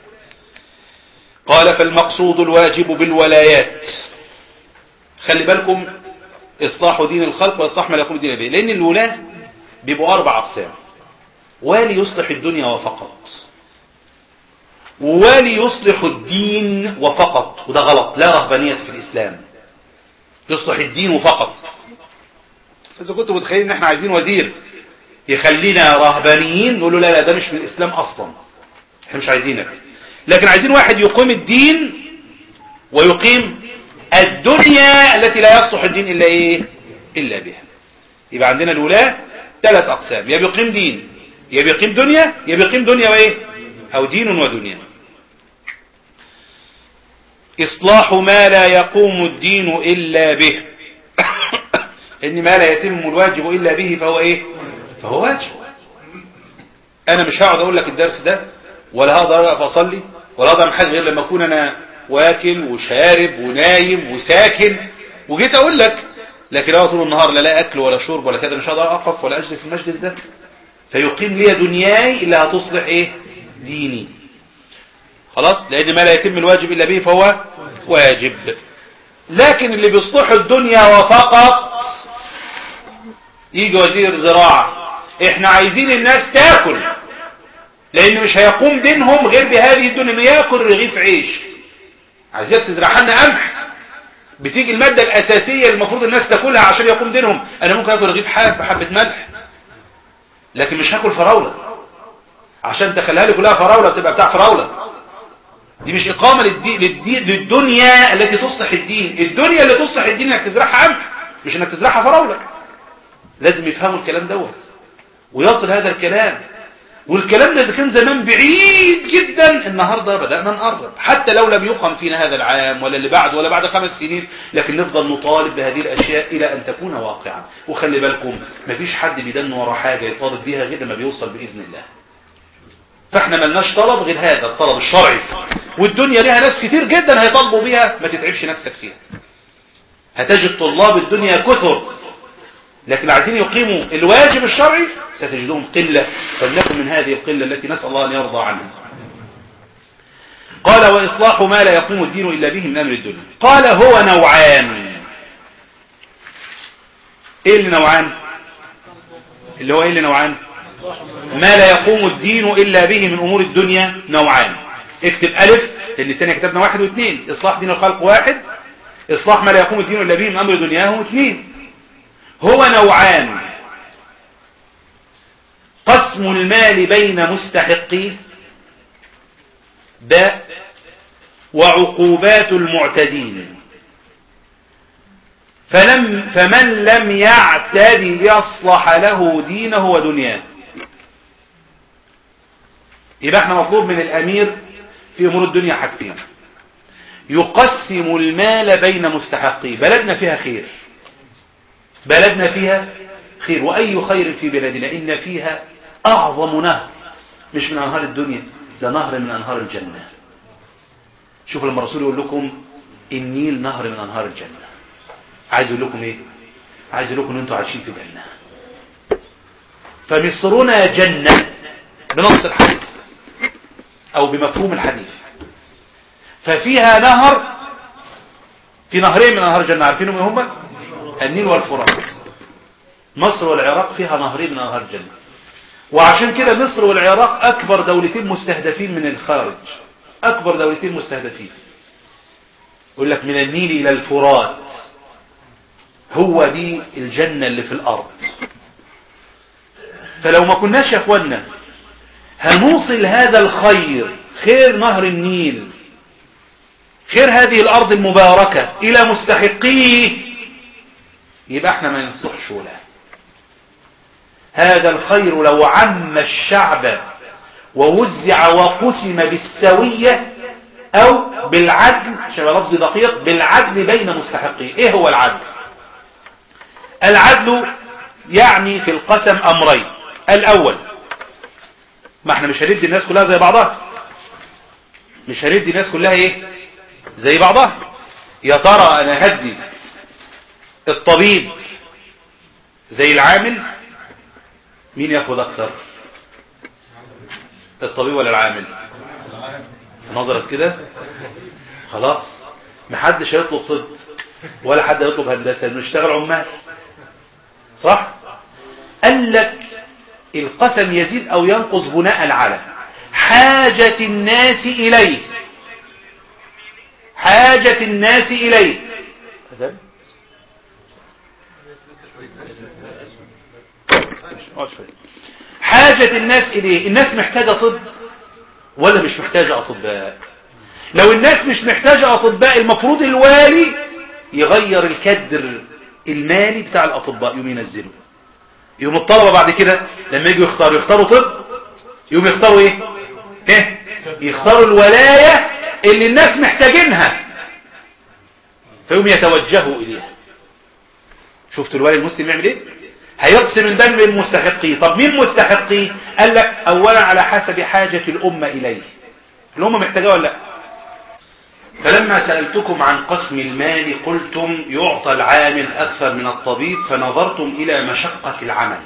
قال فالمقصود الواجب بالولايات خلي بالكم إصلاح دين الخلق وإصلاح ما يقوم الدين به لأن الولاة بيبقوا أربع أقسام والي يصلح الدنيا وفقط ووالي يصلح الدين وفقط وده غلط لا رهبانية في الإسلام يصلح الدين وفقط إذا كنتوا متخيلين إن إحنا عايزين وزير يخلينا رهبانيين نقول له لا لا ده مش من الإسلام أصلا إحنا مش عايزينك لكن عايزين واحد يقيم الدين ويقيم الدنيا التي لا يصلح الدين إلا إيه إلا بها يبقى عندنا الولاة ثلاث أقسام يا بيقيم دين يا بيقيم دنيا يا بيقيم دنيا وإيه أو دين ودنيا إصلاح ما لا يقوم الدين إلا به إن ما لا يتم الواجب إلا به فهو إيه فهو واجب أنا مش هقعد أقول لك الدرس ده ولا هقدر أقف أصلي ولا هقدر أعمل حاجة غير لما أكون أنا واكل وشارب ونايم وساكن وجيت أقول لك لكن لو طول النهار لا لا أكل ولا شرب ولا كده مش هقدر أقف ولا أجلس المجلس ده فيقيم لي دنياي اللي هتصلح إيه ديني خلاص لأن ما لا يتم الواجب إلا به فهو واجب لكن اللي بيصلح الدنيا وفقط يجي وزير زراعة احنا عايزين الناس تاكل لان مش هيقوم دينهم غير بهذه الدنيا انه ياكل رغيف عيش عايزك تزرع لنا قمح بتيجي المادة الأساسية اللي المفروض الناس تاكلها عشان يقوم دينهم أنا ممكن أكل رغيف حاب بحبة ملح لكن مش هاكل فراولة عشان تخليها لي كلها فراولة تبقى بتاع فراولة دي مش إقامة للدي... للدي... للدنيا التي تصلح الدين الدنيا اللي تصلح الدين انك تزرعها قمح مش انك تزرعها فراولة لازم يفهموا الكلام دوت ويصل هذا الكلام والكلام ده إذا كان زمان بعيد جدا النهاردة بدأنا نقرب حتى لو لم يقم فينا هذا العام ولا اللي بعد ولا بعد خمس سنين لكن نفضل نطالب بهذه الأشياء إلى أن تكون واقعا وخلي بالكم مفيش حد بيدن ورا حاجة يطالب بيها غير لما بيوصل بإذن الله فاحنا ملناش طلب غير هذا الطلب الشرعي والدنيا لها ناس كتير جدا هيطالبوا بيها ما تتعبش نفسك فيها هتجد طلاب الدنيا كثر لكن عايزين يقيموا الواجب الشرعي ستجدهم قلة فلنكن من هذه القلة التي نسأل الله أن يرضى عنها قال وإصلاح ما لا يقوم الدين إلا به من أمر الدنيا قال هو نوعان إيه اللي نوعان اللي هو إيه اللي نوعان ما لا يقوم الدين إلا به من أمور الدنيا نوعان اكتب ألف لأن التانية كتبنا واحد واثنين إصلاح دين الخلق واحد إصلاح ما لا يقوم الدين إلا به من أمر دنياه اثنين هو نوعان قسم المال بين مستحقيه باء وعقوبات المعتدين فلم فمن لم يعتد يصلح له دينه ودنياه يبقى احنا مطلوب من الامير في امور الدنيا حاجتين يقسم المال بين مستحقيه بلدنا فيها خير بلدنا فيها خير وأي خير في بلادنا إن فيها أعظم نهر مش من أنهار الدنيا ده نهر من أنهار الجنة شوفوا لما الرسول يقول لكم النيل نهر من أنهار الجنة عايز يقول لكم إيه عايز يقول لكم أن أنتوا عايشين في جنة فمصرنا جنة بنص الحديث أو بمفهوم الحديث ففيها نهر في نهرين من أنهار الجنة عارفينهم ايه هما النيل والفرات مصر والعراق فيها نهرين من أنهار الجنة وعشان كده مصر والعراق أكبر دولتين مستهدفين من الخارج أكبر دولتين مستهدفين يقول لك من النيل إلى الفرات هو دي الجنة اللي في الأرض فلو ما كناش يا أخوانا هنوصل هذا الخير خير نهر النيل خير هذه الأرض المباركة إلى مستحقيه يبقى احنا ما ينصحش ولا هذا الخير لو عم الشعب ووزع وقسم بالسوية او بالعدل شبه لفظ دقيق بالعدل بين مستحقيه ايه هو العدل العدل يعني في القسم امرين الاول ما احنا مش هندي الناس كلها زي بعضها مش هندي الناس كلها ايه زي بعضها يا ترى انا هدي الطبيب زي العامل مين ياخد اكتر الطبيب ولا العامل نظرك كده خلاص محدش هيطلب طب ولا حد هيطلب هندسه انه يشتغل عمال صح قال لك القسم يزيد أو ينقص بناء على حاجة الناس إليه حاجة الناس إليه أدم؟ حاجة الناس إليه الناس محتاجة طب ولا مش محتاجة أطباء لو الناس مش محتاجة أطباء المفروض الوالي يغير الكدر المالي بتاع الأطباء يوم ينزله يوم الطلبة بعد كده لما يجوا يختاروا يختاروا طب يوم يختاروا ايه ايه يختاروا الولاية اللي الناس محتاجينها فيوم يتوجهوا إليها شفت الوالي المسلم يعمل ايه هيقسم الدم بين مستحقيه طب مين مستحقيه قال لك اولا على حسب حاجة الامة اليه الامة محتاجة ولا لا فلما سألتكم عن قسم المال قلتم يعطى العامل أكثر من الطبيب فنظرتم إلى مشقة العمل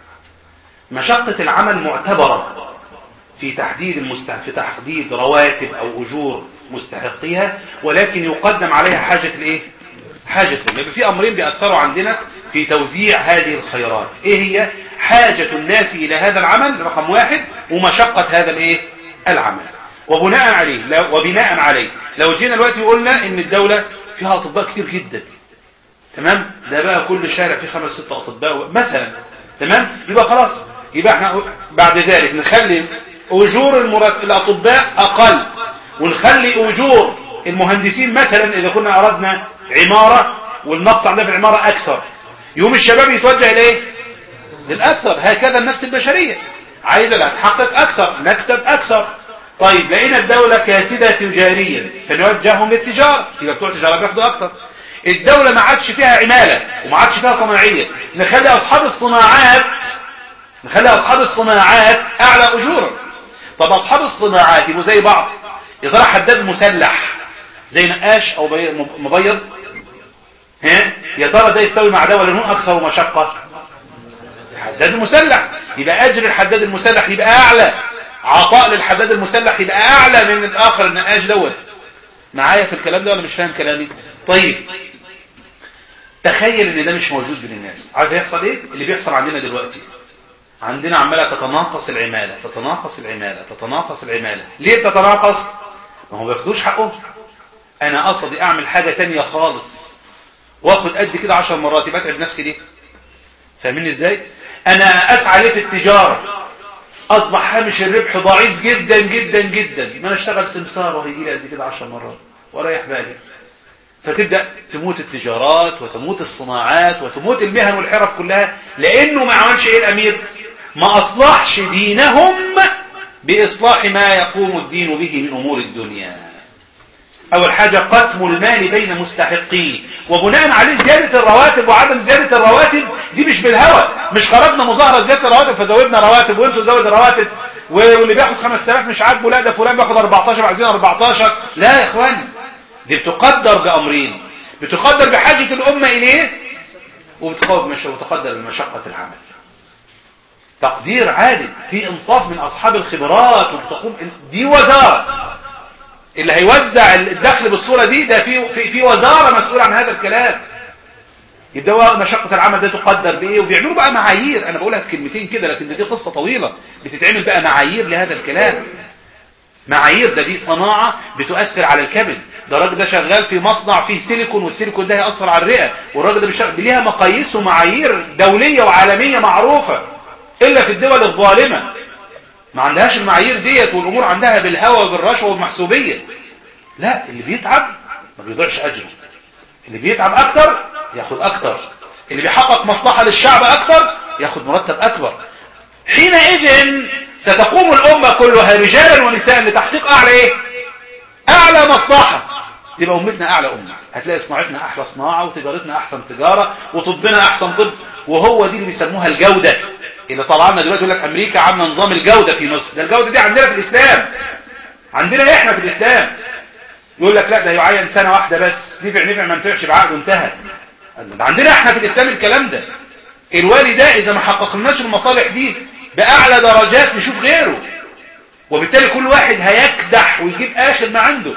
مشقة العمل معتبرة في تحديد المست... في تحديد رواتب أو أجور مستحقيها ولكن يقدم عليها حاجة الإيه؟ حاجة يبقى في أمرين بيأثروا عندنا في توزيع هذه الخيرات إيه هي حاجة الناس إلى هذا العمل رقم واحد ومشقة هذا الإيه العمل وبناء عليه لو وبناء عليه لو جينا دلوقتي وقلنا ان الدولة فيها اطباء كتير جدا تمام ده بقى كل شارع فيه خمس ست اطباء مثلا تمام يبقى خلاص يبقى احنا بعد ذلك نخلي اجور المرت... الاطباء اقل ونخلي اجور المهندسين مثلا اذا كنا اردنا عمارة والنقص عندنا في العمارة اكثر يوم الشباب يتوجه اليه للاكثر هكذا النفس البشرية عايزة لا تحقق اكثر نكسب اكثر طيب لقينا الدولة كاسدة تجاريا فنوجههم للتجارة يبقى بتوع التجارة بياخدوا اكتر الدولة ما عادش فيها عمالة وما عادش فيها صناعية نخلي اصحاب الصناعات نخلي اصحاب الصناعات اعلى اجورا طب اصحاب الصناعات يبقوا زي بعض يا ترى حداد مسلح زي نقاش او مبيض ها يا ترى ده يستوي مع ده ولا نون اكثر مشقة الحداد المسلح يبقى اجر الحداد المسلح يبقى اعلى عطاء للحداد المسلح يبقى اعلى من الاخر النقاش دوت معايا في الكلام ده ولا مش فاهم كلامي طيب تخيل ان ده مش موجود بين الناس عارف هيحصل ايه اللي بيحصل عندنا دلوقتي عندنا عماله تتناقص العماله تتناقص العماله تتناقص العماله ليه بتتناقص ما هو بياخدوش حقهم انا قصدي اعمل حاجه تانية خالص واخد قد كده عشر مرات يبقى اتعب نفسي ليه فاهمين ازاي انا اسعى ليه في التجاره اصبح هامش الربح ضعيف جدا جدا جدا ما انا اشتغل سمسار وهيجي لي قد كده 10 مرات ورايح بالي فتبدا تموت التجارات وتموت الصناعات وتموت المهن والحرف كلها لانه ما عملش ايه الامير ما اصلحش دينهم باصلاح ما يقوم الدين به من امور الدنيا اول حاجه قسم المال بين مستحقيه وبناء عليه زياده الرواتب وعدم زياده الرواتب دي مش بالهوى مش خرجنا مظاهره زياده الرواتب فزودنا رواتب وانتوا زودوا رواتب واللي بياخد 5000 مش عاجبه لا ده فلان بياخد 14 عايزين 14 لا يا اخواني دي بتقدر بامرين بتقدر بحاجه الامه اليه وبتقدر بمشقه العمل تقدير عادل في انصاف من اصحاب الخبرات وبتقوم دي وزاره اللي هيوزع الدخل بالصورة دي ده في في, في وزارة مسؤولة عن هذا الكلام يبدأوا مشقة العمل ده تقدر بإيه وبيعملوا بقى معايير أنا بقولها في كلمتين كده لكن دي قصة طويلة بتتعمل بقى معايير لهذا الكلام معايير ده دي صناعة بتؤثر على الكبد ده الراجل ده شغال في مصنع فيه سيليكون والسيليكون ده هيأثر على الرئة والراجل ده بيشتغل ليها مقاييس ومعايير دولية وعالمية معروفة إلا في الدول الظالمة ما عندهاش المعايير ديت والامور عندها بالهوى وبالرشوه والمحسوبيه لا اللي بيتعب ما بيضيعش اجره اللي بيتعب اكتر ياخد اكتر اللي بيحقق مصلحه للشعب اكتر ياخد مرتب اكبر حينئذ ستقوم الامه كلها رجالا ونساء لتحقيق اعلى ايه اعلى مصلحه تبقى امتنا اعلى امه هتلاقي صناعتنا احلى صناعه وتجارتنا احسن تجاره وطبنا احسن طب وهو دي اللي بيسموها الجوده اللي طلعنا دلوقتي يقول لك امريكا عامله نظام الجوده في مصر ده الجوده دي عندنا في الاسلام عندنا احنا في الاسلام يقول لك لا ده يعين سنه واحده بس نفع نفع ما نفعش بعقده انتهى ده عندنا احنا في الاسلام الكلام ده الوالي ده اذا ما حققناش المصالح دي باعلى درجات نشوف غيره وبالتالي كل واحد هيكدح ويجيب اخر ما عنده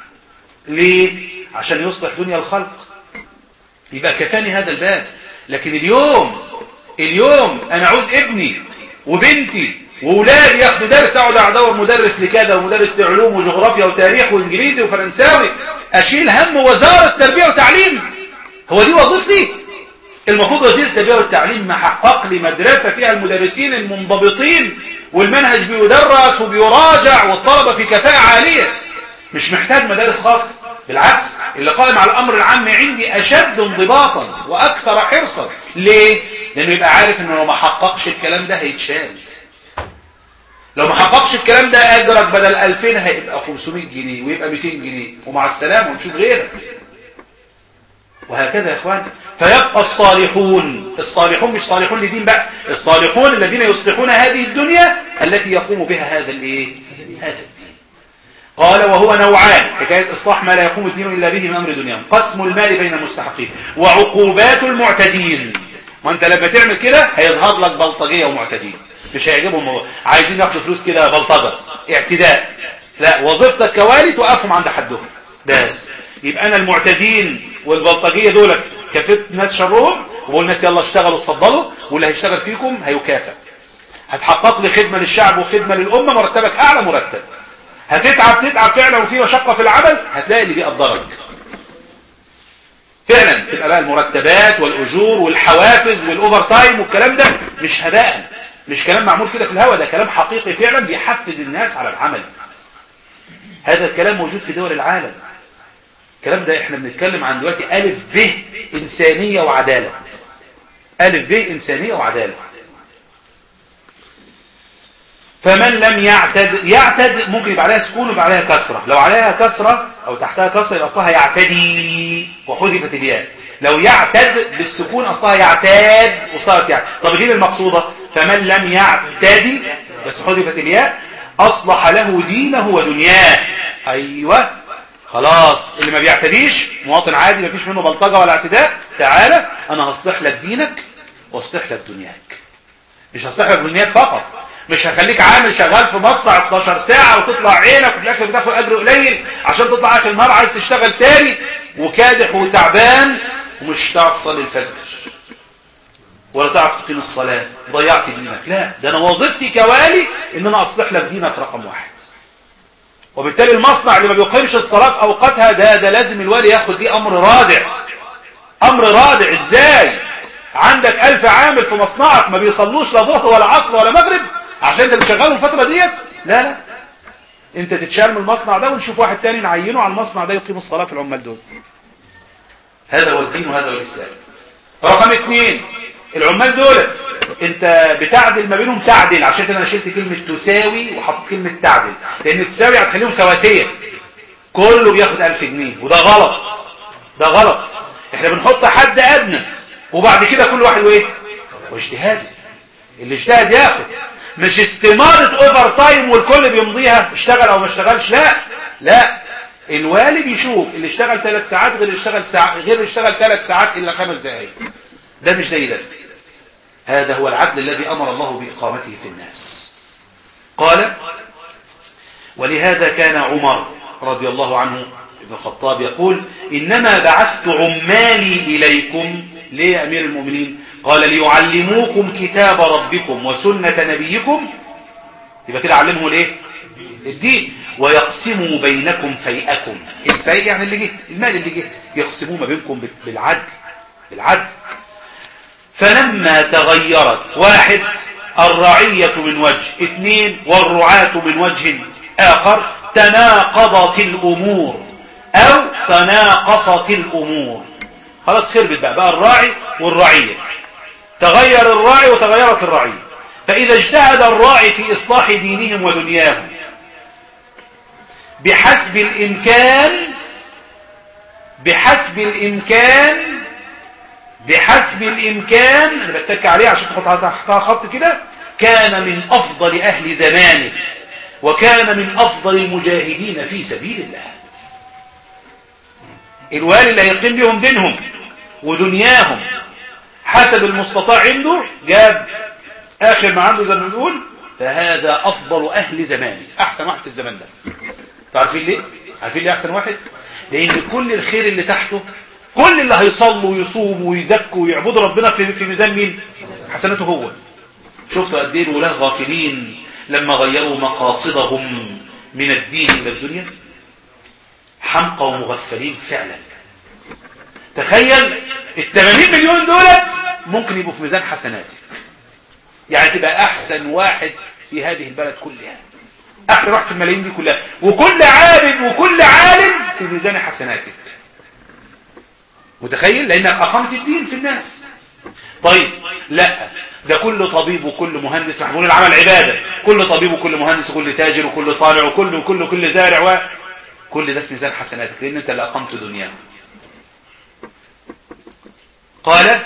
ليه عشان يصلح دنيا الخلق يبقى كفاني هذا الباب لكن اليوم اليوم انا عاوز ابني وبنتي وولادي ياخدوا درس اقعد ادور مدرس لكذا ومدرس لعلوم وجغرافيا وتاريخ وانجليزي وفرنساوي اشيل هم وزارة تربية وتعليم هو دي وظيفتي المفروض وزير التربية والتعليم محقق لي مدرسة فيها المدرسين المنضبطين والمنهج بيدرس وبيراجع والطلبة في كفاءة عالية مش محتاج مدارس خاص بالعكس اللي قائم على الامر العام عندي اشد انضباطا واكثر حرصا ليه لانه يبقى عارف انه لو ما حققش الكلام ده هيتشال لو ما حققش الكلام ده اجرك بدل 2000 هيبقى 500 جنيه ويبقى 200 جنيه ومع السلامه ونشوف غيرك وهكذا يا اخوان فيبقى الصالحون الصالحون مش صالحون لدين بقى الصالحون الذين يصلحون هذه الدنيا التي يقوم بها هذا الايه هذا الدين قال وهو نوعان حكاية إصلاح ما لا يقوم الدين إلا به من أمر دنياهم قسم المال بين المستحقين وعقوبات المعتدين وانت لما تعمل كده هيظهر لك بلطجية ومعتدين مش هيعجبهم الموضوع عايزين ياخدوا فلوس كده بلطجة اعتداء لا وظيفتك كوالي توقفهم عند حدهم بس يبقى انا المعتدين والبلطجية دولت كفت ناس شرهم وبقول الناس يلا اشتغلوا اتفضلوا واللي هيشتغل فيكم هيكافئ هتحقق لي خدمة للشعب وخدمة للأمة مرتبك أعلى مرتب هتتعب تتعب فعلا وفي مشقة في العمل هتلاقي اللي بيقدرك فعلا تبقى بقى المرتبات والأجور والحوافز والأوفر تايم والكلام ده مش هباء مش كلام معمول كده في الهوا ده كلام حقيقي فعلا بيحفز الناس على العمل هذا الكلام موجود في دول العالم الكلام ده احنا بنتكلم عن دلوقتي ألف ب إنسانية وعدالة ألف ب إنسانية وعدالة فمن لم يعتد يعتد ممكن يبقى عليها سكون ويبقى عليها كسرة لو عليها كسرة أو تحتها كسرة يبقى أصلها يعتدي وحذفت الياء لو يعتد بالسكون أصلها يعتاد وصارت يعتد طب غير المقصودة فمن لم يعتدي بس حذفت الياء أصلح له دينه ودنياه أيوة خلاص اللي ما بيعتديش مواطن عادي ما فيش منه بلطجة ولا اعتداء تعالى أنا هصلح لك دينك واصلح لك دنياك مش هصلح لك دنياك فقط مش هخليك عامل شغال في مصنع 12 ساعة وتطلع عينك وفي الاخر بتاخد اجر قليل عشان تطلع اخر النهار عايز تشتغل تاني وكادح وتعبان ومش هتعرف تصلي الفجر ولا تعرف تقيم الصلاة ضيعت دينك لا ده انا وظيفتي كوالي ان انا اصلح لك دينك رقم واحد وبالتالي المصنع اللي ما بيقيمش الصلاة في اوقاتها ده ده لازم الوالي ياخد دي امر رادع امر رادع ازاي عندك الف عامل في مصنعك ما بيصلوش لا ظهر ولا عصر ولا مغرب عشان انت بتشغله الفترة ديت لا لا انت تتشال من المصنع ده ونشوف واحد تاني نعينه على المصنع ده يقيم الصلاة في العمال دول هذا هو الدين وهذا هو الاسلام رقم اثنين العمال دولت انت بتعدل ما بينهم تعدل عشان كده انا شلت كلمة تساوي وحطيت كلمة تعدل لان تساوي هتخليهم سواسية كله بياخد الف جنيه وده غلط ده غلط احنا بنحط حد ادنى وبعد كده كل واحد وايه واجتهادي اللي اجتهد ياخد مش استمارة اوفر تايم والكل بيمضيها اشتغل او ما اشتغلش لا لا الوالي بيشوف اللي اشتغل ثلاث ساعات غير اللي اشتغل ساعة غير اللي اشتغل ثلاث ساعات الا خمس دقائق ده مش زي ده هذا هو العدل الذي امر الله باقامته في الناس قال ولهذا كان عمر رضي الله عنه ابن الخطاب يقول انما بعثت عمالي اليكم ليه يا امير المؤمنين قال ليعلموكم كتاب ربكم وسنة نبيكم يبقى كده علمهم الايه الدين ويقسموا بينكم فيئكم الفيء يعني اللي جه المال اللي جه يقسموه ما بينكم بالعدل بالعدل فلما تغيرت واحد الرعية من وجه اثنين والرعاة من وجه آخر تناقضت الأمور أو تناقصت الأمور خلاص خربت بقى بقى الراعي والرعية تغير الراعي وتغيرت الرعية فإذا اجتهد الراعي في إصلاح دينهم ودنياهم بحسب الإمكان بحسب الإمكان بحسب الإمكان أنا بتك عليه عشان تحط تحتها خط كده كان من أفضل أهل زمانه وكان من أفضل المجاهدين في سبيل الله الوالي اللي هيقيم بهم دينهم ودنياهم حسب المستطاع عنده جاب آخر ما عنده زي ما بنقول فهذا أفضل أهل زمانه أحسن واحد في الزمان ده تعرفين ليه؟ عارفين ليه أحسن واحد؟ لأن كل الخير اللي تحته كل اللي هيصلوا ويصوموا ويزكوا ويعبدوا ربنا في, في ميزان مين؟ حسناته هو شفتوا قد ايه الولاه غافلين لما غيروا مقاصدهم من الدين الى الدنيا حمقى ومغفلين فعلا تخيل ال 80 مليون دولت ممكن يبقوا في ميزان حسناتك يعني تبقى احسن واحد في هذه البلد كلها احسن واحد في الملايين دي كلها وكل عابد وكل عالم في ميزان حسناتك متخيل لانك اقمت الدين في الناس طيب لا ده كل طبيب وكل مهندس محمول العمل عبادة كل طبيب وكل مهندس وكل تاجر وكل صانع وكل وكل وكل زارع و كل ده في ميزان حسناتك لان انت اللي اقمت دنياك قال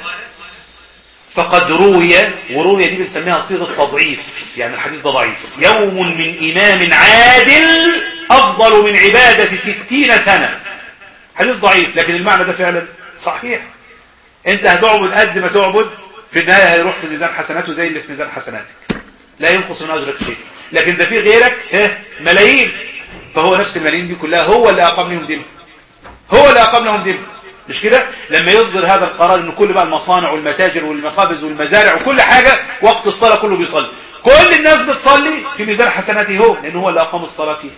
فقد روي وروي دي بنسميها صيغه تضعيف يعني الحديث ده ضعيف يوم من امام عادل افضل من عباده ستين سنه حديث ضعيف لكن المعنى ده فعلا صحيح انت هتعبد قد ما تعبد في النهايه هيروح في ميزان حسناته زي اللي في ميزان حسناتك لا ينقص من اجرك شيء لكن ده في غيرك ها ملايين فهو نفس الملايين دي كلها هو اللي اقام لهم دين هو اللي اقام لهم دين مش كده لما يصدر هذا القرار ان كل بقى المصانع والمتاجر والمخابز والمزارع وكل حاجة وقت الصلاة كله بيصلي كل الناس بتصلي في ميزان حسناته هو لان هو اللي اقام الصلاة فيه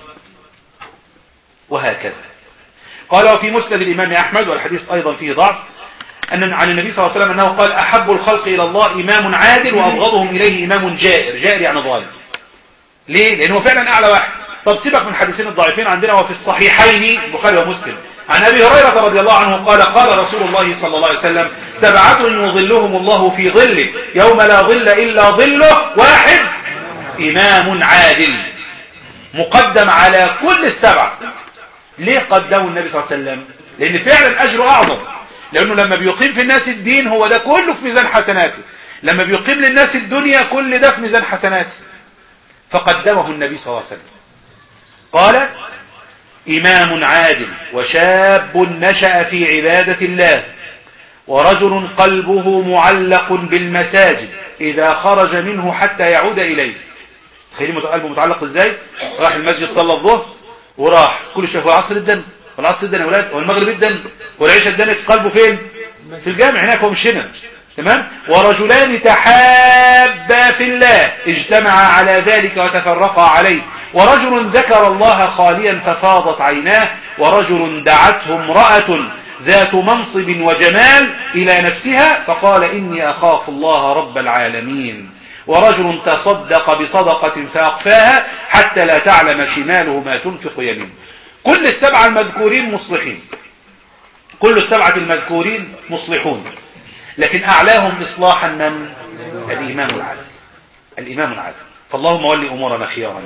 وهكذا قال وفي مسند الامام احمد والحديث ايضا فيه ضعف أن عن النبي صلى الله عليه وسلم أنه قال أحب الخلق إلى الله إمام عادل وأبغضهم إليه إمام جائر جائر يعني ظالم ليه؟ لأنه فعلا أعلى واحد طب سيبك من الحديثين الضعيفين عندنا وفي الصحيحين البخاري ومسلم عن أبي هريرة رضي الله عنه قال قال رسول الله صلى الله عليه وسلم سبعة يظلهم الله في ظله يوم لا ظل إلا ظله واحد إمام عادل مقدم على كل السبعة ليه قدموا النبي صلى الله عليه وسلم لأن فعلا أجره أعظم لأنه لما بيقيم في الناس الدين هو ده كله في ميزان حسناته لما بيقيم للناس الدنيا كل ده في ميزان حسناته فقدمه النبي صلى الله عليه وسلم قال إمام عادل وشاب نشأ في عبادة الله ورجل قلبه معلق بالمساجد إذا خرج منه حتى يعود إليه تخيلين قلبه متعلق إزاي راح المسجد صلى الظهر وراح كل شيء هو عصر الدم والعصر الدم يا ولاد والمغرب الدم والعشاء الدم في قلبه فين في الجامع هناك هو مش هنا تمام ورجلان تحابا في الله اجتمعا على ذلك وتفرقا عليه ورجل ذكر الله خاليا ففاضت عيناه ورجل دعته امرأة ذات منصب وجمال إلى نفسها فقال إني أخاف الله رب العالمين ورجل تصدق بصدقة فأقفاها حتى لا تعلم شماله ما تنفق يمينه كل السبعة المذكورين مصلحين كل السبعة المذكورين مصلحون لكن أعلاهم إصلاحا من الإمام العادل الإمام العادل فاللهم ولي أمورنا خيارنا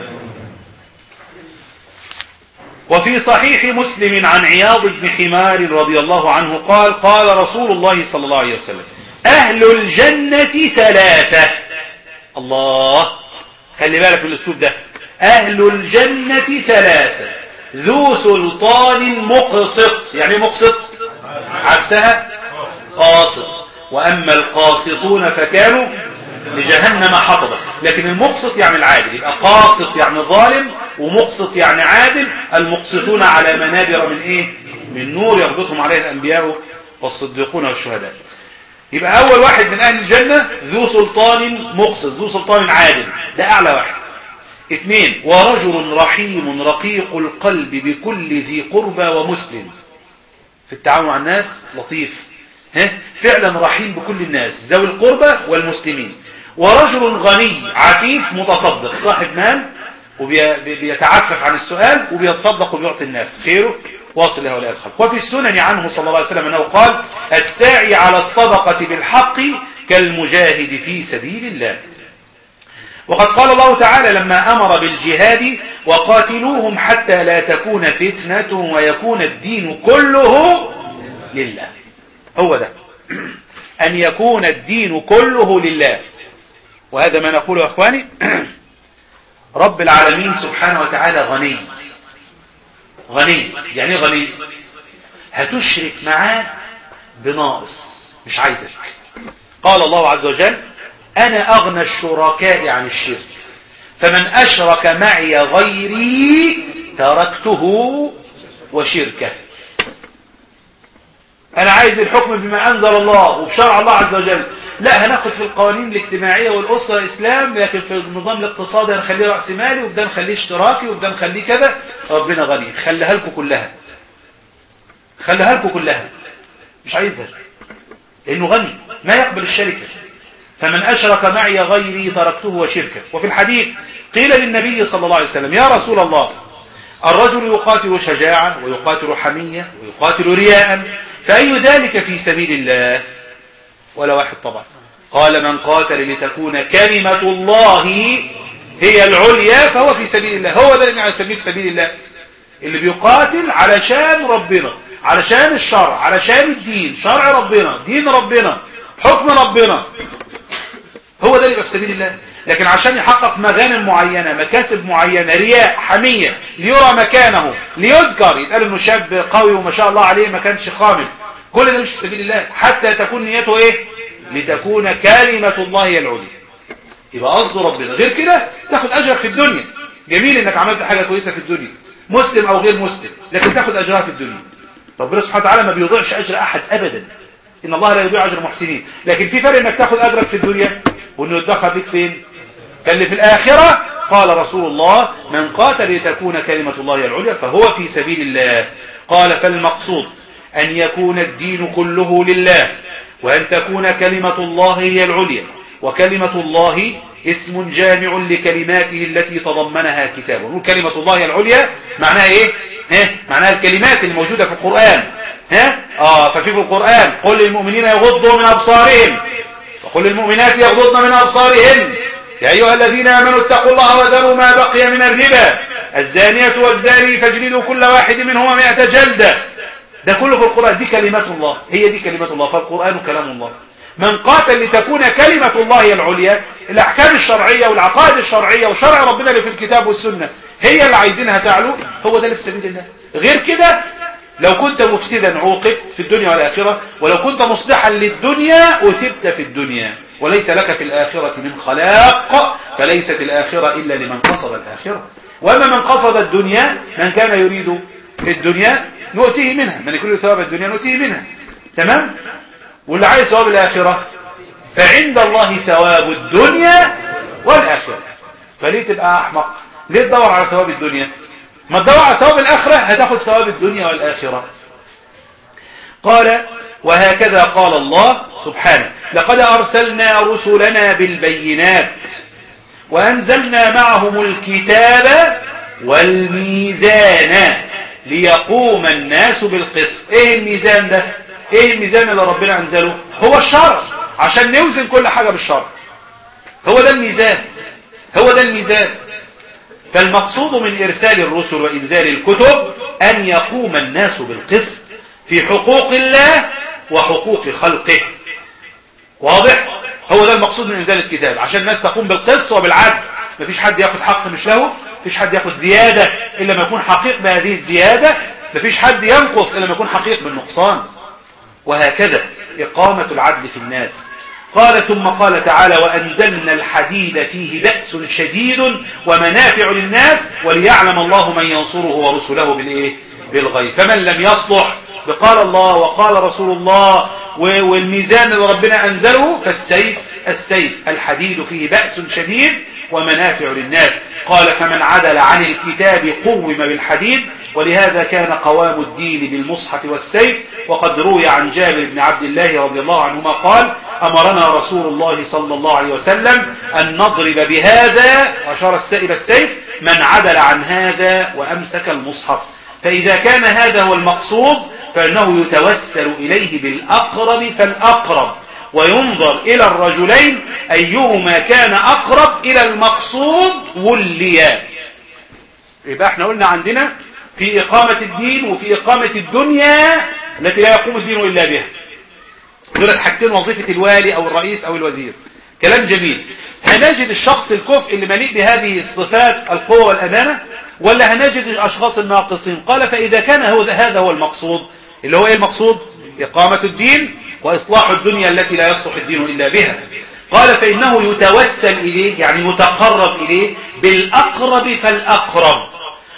وفي صحيح مسلم عن عياض بن حمار رضي الله عنه قال قال رسول الله صلى الله عليه وسلم أهل الجنة ثلاثة الله خلي بالك من الأسلوب ده أهل الجنة ثلاثة ذو سلطان مقسط يعني مقسط عكسها قاسط وأما القاسطون فكانوا لجهنم حطبا لكن المقسط يعني العادل يبقى قاسط يعني ظالم ومقسط يعني عادل المقسطون على منابر من ايه من نور يربطهم عليه الانبياء والصديقون والشهداء يبقى اول واحد من اهل الجنة ذو سلطان مقسط ذو سلطان عادل ده اعلى واحد اثنين ورجل رحيم رقيق القلب بكل ذي قربى ومسلم في التعامل مع الناس لطيف ها فعلا رحيم بكل الناس ذوي القربى والمسلمين ورجل غني عفيف متصدق صاحب مال وبيتعفف عن السؤال وبيتصدق وبيعطي الناس خيره واصل لهؤلاء الخلق وفي السنن عنه صلى الله عليه وسلم أنه قال الساعي على الصدقة بالحق كالمجاهد في سبيل الله وقد قال الله تعالى لما أمر بالجهاد وقاتلوهم حتى لا تكون فتنة ويكون الدين كله لله هو ده أن يكون الدين كله لله وهذا ما نقوله يا أخواني رب العالمين سبحانه وتعالى غني غني يعني ايه غني هتشرك معاه بناقص مش عايزك قال الله عز وجل أنا أغنى الشركاء عن الشرك فمن أشرك معي غيري تركته وشركه أنا عايز الحكم بما أنزل الله وبشرع الله عز وجل لا هناخد في القوانين الاجتماعية والأسرة إسلام لكن في النظام الاقتصادي هنخليه رأس مالي وفي ده نخليه اشتراكي وفي ده نخليه كذا ربنا غني خليها لكم كلها خليها لكم كلها مش عايزها لأنه غني ما يقبل الشركة فمن أشرك معي غيري تركته وشركه وفي الحديث قيل للنبي صلى الله عليه وسلم يا رسول الله الرجل يقاتل شجاعة ويقاتل حمية ويقاتل رياء فأي ذلك في سبيل الله ولا واحد طبعا قال من قاتل لتكون كلمة الله هي العليا فهو في سبيل الله هو ده اللي نسميه في سبيل الله اللي بيقاتل علشان ربنا علشان الشرع علشان الدين شرع ربنا دين ربنا حكم ربنا هو ده اللي يبقى في سبيل الله لكن عشان يحقق مغانم معينة مكاسب معينة رياء حمية ليرى مكانه ليذكر يتقال انه شاب قوي وما شاء الله عليه ما كانش خامل كل ده مش في سبيل الله حتى تكون نيته ايه لتكون كلمة الله هي العليا يبقى قصده ربنا غير كده تاخد اجرك في الدنيا جميل انك عملت حاجة كويسة في الدنيا مسلم او غير مسلم لكن تاخد اجرها في الدنيا ربنا سبحانه وتعالى ما بيضيعش اجر احد ابدا ان الله لا يضيع اجر المحسنين لكن في فرق انك تاخد اجرك في الدنيا وانه يتدخل بيك فين فاللي في الاخرة قال رسول الله من قاتل لتكون كلمة الله هي العليا فهو في سبيل الله قال فالمقصود ان يكون الدين كله لله وان تكون كلمة الله هي العليا وكلمة الله اسم جامع لكلماته التي تضمنها كتابه نقول كلمة الله هي العليا معناها ايه ها معناها الكلمات اللي موجودة في القرآن ها اه ففي في القرآن قل للمؤمنين يغضوا من أبصارهم وقل للمؤمنات يغضضن من أبصارهن يا أيها الذين آمنوا اتقوا الله وذروا ما بقي من الربا الزانية والزاني فاجلدوا كل واحد منهما مئة جلدة ده كله في القرآن دي كلمات الله هي دي كلمات الله فالقرآن كلام الله من قاتل لتكون كلمة الله هي العليا الأحكام الشرعية والعقائد الشرعية وشرع ربنا اللي في الكتاب والسنة هي اللي عايزينها تعلو هو ده اللي في سبيل الله غير كده لو كنت مفسدا عوقبت في الدنيا والآخرة ولو كنت مصلحا للدنيا أثبت في الدنيا وليس لك في الآخرة من خلاق فليست الآخرة إلا لمن قصد الآخرة وأما من قصد الدنيا من كان يريد الدنيا نؤتيه منها من يكون ثواب الدنيا نؤتيه منها تمام واللي عايز ثواب الآخرة فعند الله ثواب الدنيا والآخرة فليه تبقى أحمق ليه تدور على ثواب الدنيا ما تدور على ثواب الآخرة هتاخد ثواب الدنيا والآخرة قال وهكذا قال الله سبحانه لقد أرسلنا رسلنا بالبينات وأنزلنا معهم الكتاب والميزان ليقوم الناس بالقسط ايه الميزان ده ايه الميزان اللي ربنا انزله هو الشرع عشان نوزن كل حاجة بالشرع هو ده الميزان هو ده الميزان فالمقصود من إرسال الرسل وإنزال الكتب أن يقوم الناس بالقسط في حقوق الله وحقوق خلقه واضح هو ده المقصود من إنزال الكتاب عشان الناس تقوم بالقسط وبالعدل مفيش حد ياخد حق مش له مفيش حد ياخد زيادة إلا ما يكون حقيق بهذه الزيادة مفيش حد ينقص إلا ما يكون حقيق بالنقصان وهكذا إقامة العدل في الناس قال ثم قال تعالى وأنزلنا الحديد فيه بأس شديد ومنافع للناس وليعلم الله من ينصره ورسله بالإيه بالغيب فمن لم يصلح بقال الله وقال رسول الله والميزان اللي ربنا أنزله فالسيف السيف الحديد فيه بأس شديد ومنافع للناس قال فمن عدل عن الكتاب قوم بالحديد ولهذا كان قوام الدين بالمصحف والسيف وقد روي عن جابر بن عبد الله رضي الله عنهما قال أمرنا رسول الله صلى الله عليه وسلم أن نضرب بهذا وأشار السائب السيف من عدل عن هذا وأمسك المصحف فإذا كان هذا هو المقصود فإنه يتوسل إليه بالأقرب فالأقرب وينظر إلى الرجلين أيهما كان أقرب إلى المقصود وليا يبقى احنا قلنا عندنا في إقامة الدين وفي إقامة الدنيا التي لا يقوم الدين إلا بها دول الحاجتين وظيفة الوالي أو الرئيس أو الوزير كلام جميل هنجد الشخص الكفء اللي مليء بهذه الصفات القوة والأمانة ولا هنجد الأشخاص الناقصين قال فإذا كان هو هذا هو المقصود اللي هو إيه المقصود إقامة الدين وإصلاح الدنيا التي لا يصلح الدين إلا بها قال فإنه يتوسل إليه يعني يتقرب إليه بالأقرب فالأقرب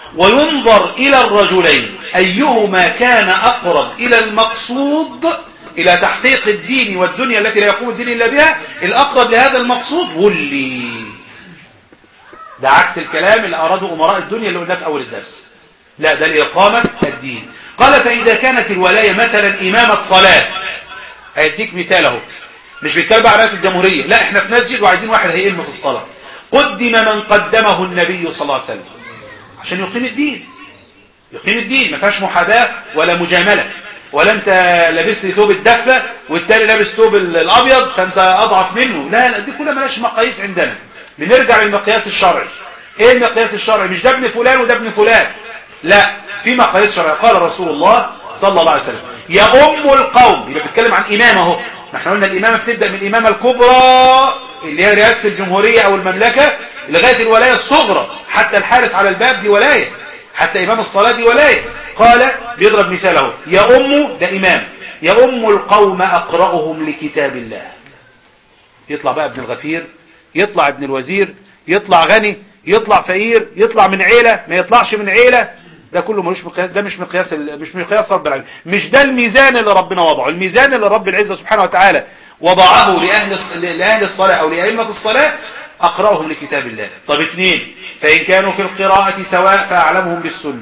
وينظر إلى الرجلين أيهما كان أقرب إلى المقصود إلى تحقيق الدين والدنيا التي لا يقوم الدين إلا بها الأقرب لهذا المقصود ولي ده عكس الكلام اللي أراده أمراء الدنيا اللي قلناه في أول الدرس لا ده لإقامة الدين قال فإذا كانت الولاية مثلا إمامة صلاة هيديك مثال اهو مش بيتكلم بقى على رئاسة الجمهورية لا احنا في مسجد وعايزين واحد هيئم في الصلاة قدم من قدمه النبي صلى الله عليه وسلم عشان يقيم الدين يقيم الدين ما فيهاش محاباة ولا مجاملة ولا انت لابس لي ثوب الدفة والتاني لابس ثوب الابيض فانت اضعف منه لا لا دي كلها ملاش مقاييس عندنا بنرجع للمقياس الشرعي ايه المقياس الشرعي مش ده ابن فلان وده ابن فلان لا في مقاييس شرعية قال رسول الله صلى الله عليه وسلم يا ام القوم يبقى بتتكلم عن امامه اهو ما احنا قلنا الامامه بتبدا من الامامه الكبرى اللي هي رئاسه الجمهوريه او المملكه لغايه الولايه الصغرى حتى الحارس على الباب دي ولايه حتى امام الصلاه دي ولايه قال بيضرب مثاله يا ام ده امام يا ام القوم اقراهم لكتاب الله يطلع بقى ابن الغفير يطلع ابن الوزير يطلع غني يطلع فقير يطلع من عيله ما يطلعش من عيله ده كله ملوش مقياس ده مش مقياس ال- مش مقياس رب العالمين مش ده الميزان اللي ربنا وضعه الميزان اللي رب العزة سبحانه وتعالى وضعه لأهل الص- لأهل الصلاة أو لأئمة الصلاة أقرأهم لكتاب الله طب اثنين فإن كانوا في القراءة سواء فأعلمهم بالسنة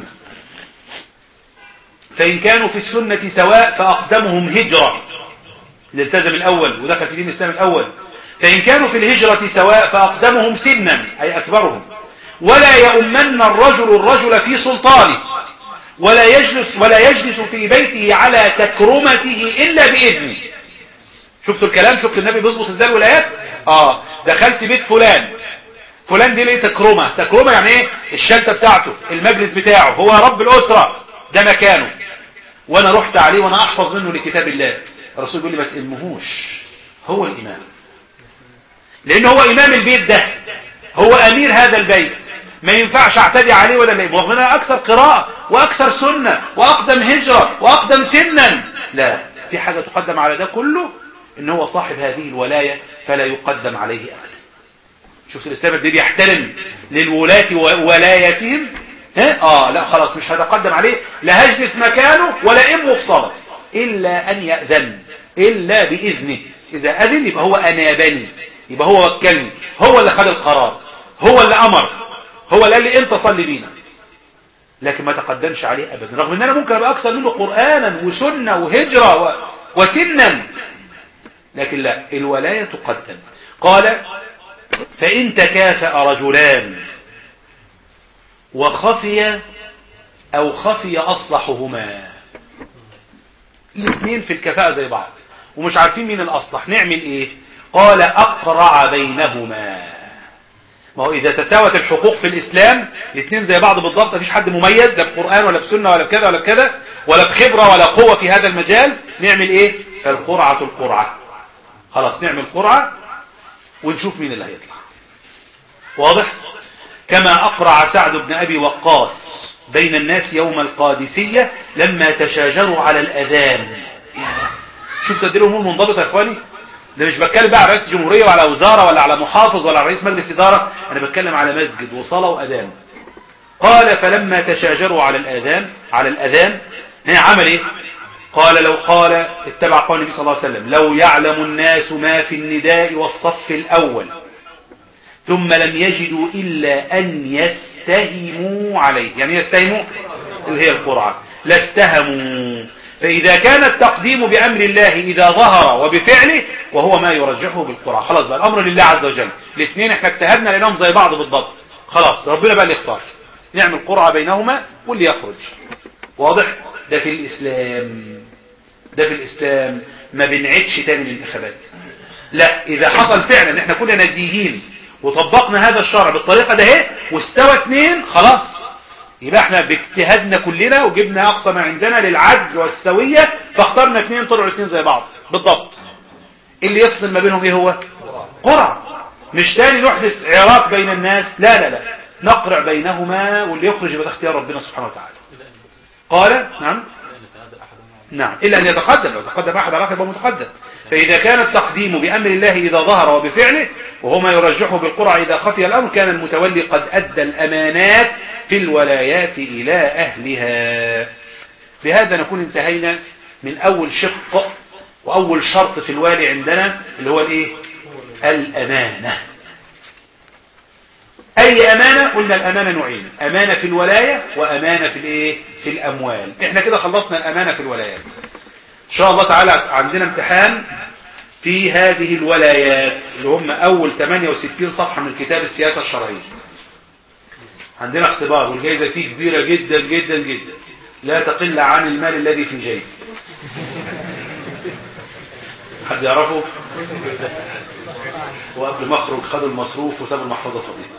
فإن كانوا في السنة سواء فأقدمهم هجرة اللي التزم الأول ودخل في دين الإسلام الأول فإن كانوا في الهجرة سواء فأقدمهم سنا أي أكبرهم ولا يؤمن الرجل الرجل في سلطانه ولا يجلس ولا يجلس في بيته على تكرمته إلا بإذنه شفتوا الكلام شفت النبي بيظبط ازاي الولايات اه دخلت بيت فلان فلان دي ليه تكرمة تكرمة يعني ايه الشلتة بتاعته المجلس بتاعه هو رب الأسرة ده مكانه وانا رحت عليه وانا احفظ منه لكتاب الله الرسول بيقول لي ما تأمهوش هو الامام لان هو امام البيت ده هو امير هذا البيت ما ينفعش اعتدي عليه ولا لا رغم انها اكثر قراءة واكثر سنة واقدم هجرة واقدم سنا لا في حاجة تقدم على ده كله ان هو صاحب هذه الولاية فلا يقدم عليه ابدا شفت الاسلام قد ايه بيحترم للولاة وولايتهم ها اه لا خلاص مش هتقدم عليه لا هجلس مكانه ولا امه في صلاة الا ان يأذن الا باذنه اذا اذن يبقى هو انابني يبقى هو وكلني هو اللي خد القرار هو اللي امر هو اللي قال لي انت صلي بينا لكن ما تقدمش عليه ابدا رغم ان انا ممكن ابقى اكثر منه قرانا وسنه وهجره و... وسنا لكن لا الولايه تقدم قال فان تكافأ رجلان وخفي او خفي اصلحهما الاثنين في الكفاءه زي بعض ومش عارفين مين الاصلح نعمل ايه قال اقرع بينهما ما هو إذا تساوت الحقوق في الإسلام الاثنين زي بعض بالضبط مفيش حد مميز لا بقرآن ولا بسنة ولا بكذا ولا بكذا ولا بخبرة ولا قوة في هذا المجال نعمل إيه فالقرعة القرعة خلاص نعمل قرعة ونشوف مين اللي هيطلع واضح كما أقرع سعد بن أبي وقاص بين الناس يوم القادسية لما تشاجروا على الأذان شوف تديرهم المنضبط يا إخواني ده مش بتكلم بقى على رئيس جمهورية ولا وزارة ولا على محافظ ولا على رئيس مجلس إدارة أنا بتكلم على مسجد وصلاة وأذان قال فلما تشاجروا على الأذان على الأذان هنا عمل إيه قال لو قال اتبع قول النبي صلى الله عليه وسلم لو يعلم الناس ما في النداء والصف الأول ثم لم يجدوا إلا أن يستهموا عليه يعني يستهموا اللي هي القرعة لاستهموا فإذا كان التقديم بأمر الله إذا ظهر وبفعله وهو ما يرجحه بالقرعة خلاص بقى الأمر لله عز وجل الاثنين احنا اجتهدنا لأنهم زي بعض بالضبط خلاص ربنا بقى اللي يختار نعمل قرعة بينهما واللي يخرج واضح ده في الإسلام ده في الإسلام ما بنعدش تاني الانتخابات لا إذا حصل فعلا ان احنا كنا نزيهين وطبقنا هذا الشرع بالطريقة ده اهي واستوى اثنين خلاص يبقى احنا باجتهادنا كلنا وجبنا اقصى ما عندنا للعدل والسوية فاخترنا اثنين طلعوا اثنين زي بعض بالضبط اللي يفصل ما بينهم ايه هو قرعة مش تاني نحدث عراق بين الناس لا لا لا نقرع بينهما واللي يخرج يبقى ده اختيار ربنا سبحانه وتعالى قال نعم نعم إلا أن يتقدم لو تقدم أحد على الآخر يبقى متقدم فإذا كان التقديم بأمر الله إذا ظهر وبفعله وهو ما يرجحه بالقرعة إذا خفي الأمر كان المتولي قد أدى الأمانات في الولايات إلى أهلها بهذا نكون انتهينا من أول شق وأول شرط في الوالي عندنا اللي هو الإيه الأمانة أي أمانة قلنا الأمانة نوعين أمانة في الولاية وأمانة في الإيه في الأموال إحنا كده خلصنا الأمانة في الولايات إن شاء الله تعالى عندنا امتحان في هذه الولايات اللي هم أول 68 صفحة من كتاب السياسة الشرعية عندنا اختبار والجائزة فيه كبيرة جدا جدا جدا لا تقل عن المال الذي في جيب حد يعرفه وقبل ما اخرج خدوا المصروف وسابوا المحفظة فاضية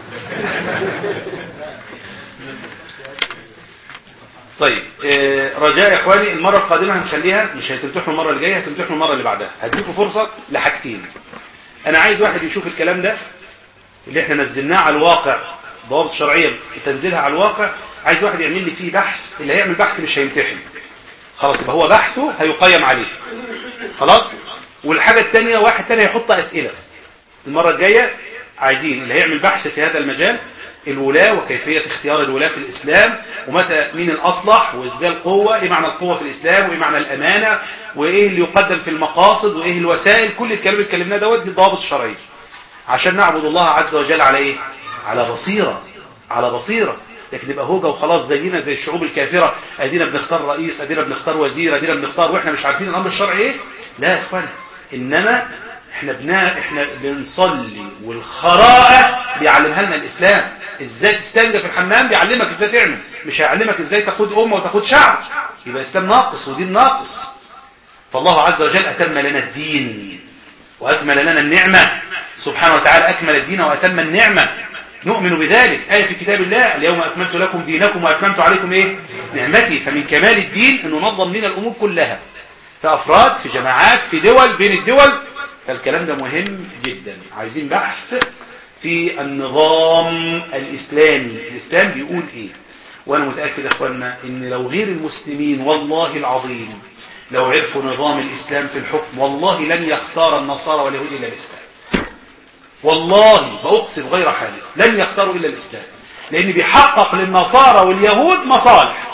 طيب آه، رجاء يا اخواني المرة القادمة هنخليها مش هتمتحنوا المرة اللي جاية هتمتحنوا المرة اللي بعدها هديكم فرصة لحاجتين انا عايز واحد يشوف الكلام ده اللي احنا نزلناه على الواقع ضوابط شرعية تنزيلها على الواقع عايز واحد يعمل لي فيه بحث اللي هيعمل بحث مش هيمتحن خلاص يبقى هو بحثه هيقيم عليه خلاص والحاجة التانية واحد تاني هيحط اسئلة المرة الجاية عايزين اللي هيعمل بحث في هذا المجال الولاة وكيفية اختيار الولاة في الإسلام ومتى مين الأصلح وإزاي القوة إيه معنى القوة في الإسلام وإيه معنى الأمانة وإيه اللي يقدم في المقاصد وإيه الوسائل كل الكلام اللي اتكلمناه دوت دي الضوابط الشرعية عشان نعبد الله عز وجل على إيه على بصيرة على بصيرة لكن يبقى هوجة وخلاص زينا زي الشعوب الكافرة ادينا بنختار رئيس ادينا بنختار وزير ادينا بنختار واحنا مش عارفين الامر الشرعي ايه لا يا اخوان انما احنا بنا احنا بنصلي والخراءة بيعلمها لنا الاسلام ازاي تستنجى في الحمام بيعلمك ازاي تعمل مش هيعلمك ازاي تاخد امه وتاخد شعب يبقى اسلام ناقص ودين ناقص فالله عز وجل اتم لنا الدين واكمل لنا النعمة سبحانه وتعالى اكمل الدين واتم النعمة نؤمن بذلك آية في كتاب الله اليوم أكملت لكم دينكم وأتممت عليكم إيه نعمتي فمن كمال الدين أنه نظم لنا الأمور كلها في أفراد في جماعات في دول بين الدول فالكلام ده مهم جدا عايزين بحث في النظام الإسلامي الإسلام بيقول إيه وأنا متأكد يا أخوانا إن لو غير المسلمين والله العظيم لو عرفوا نظام الإسلام في الحكم والله لن يختار النصارى واليهود إلا الإسلام والله بأقسم غير حالف لن يختاروا إلا الإسلام لأن بيحقق للنصارى واليهود مصالح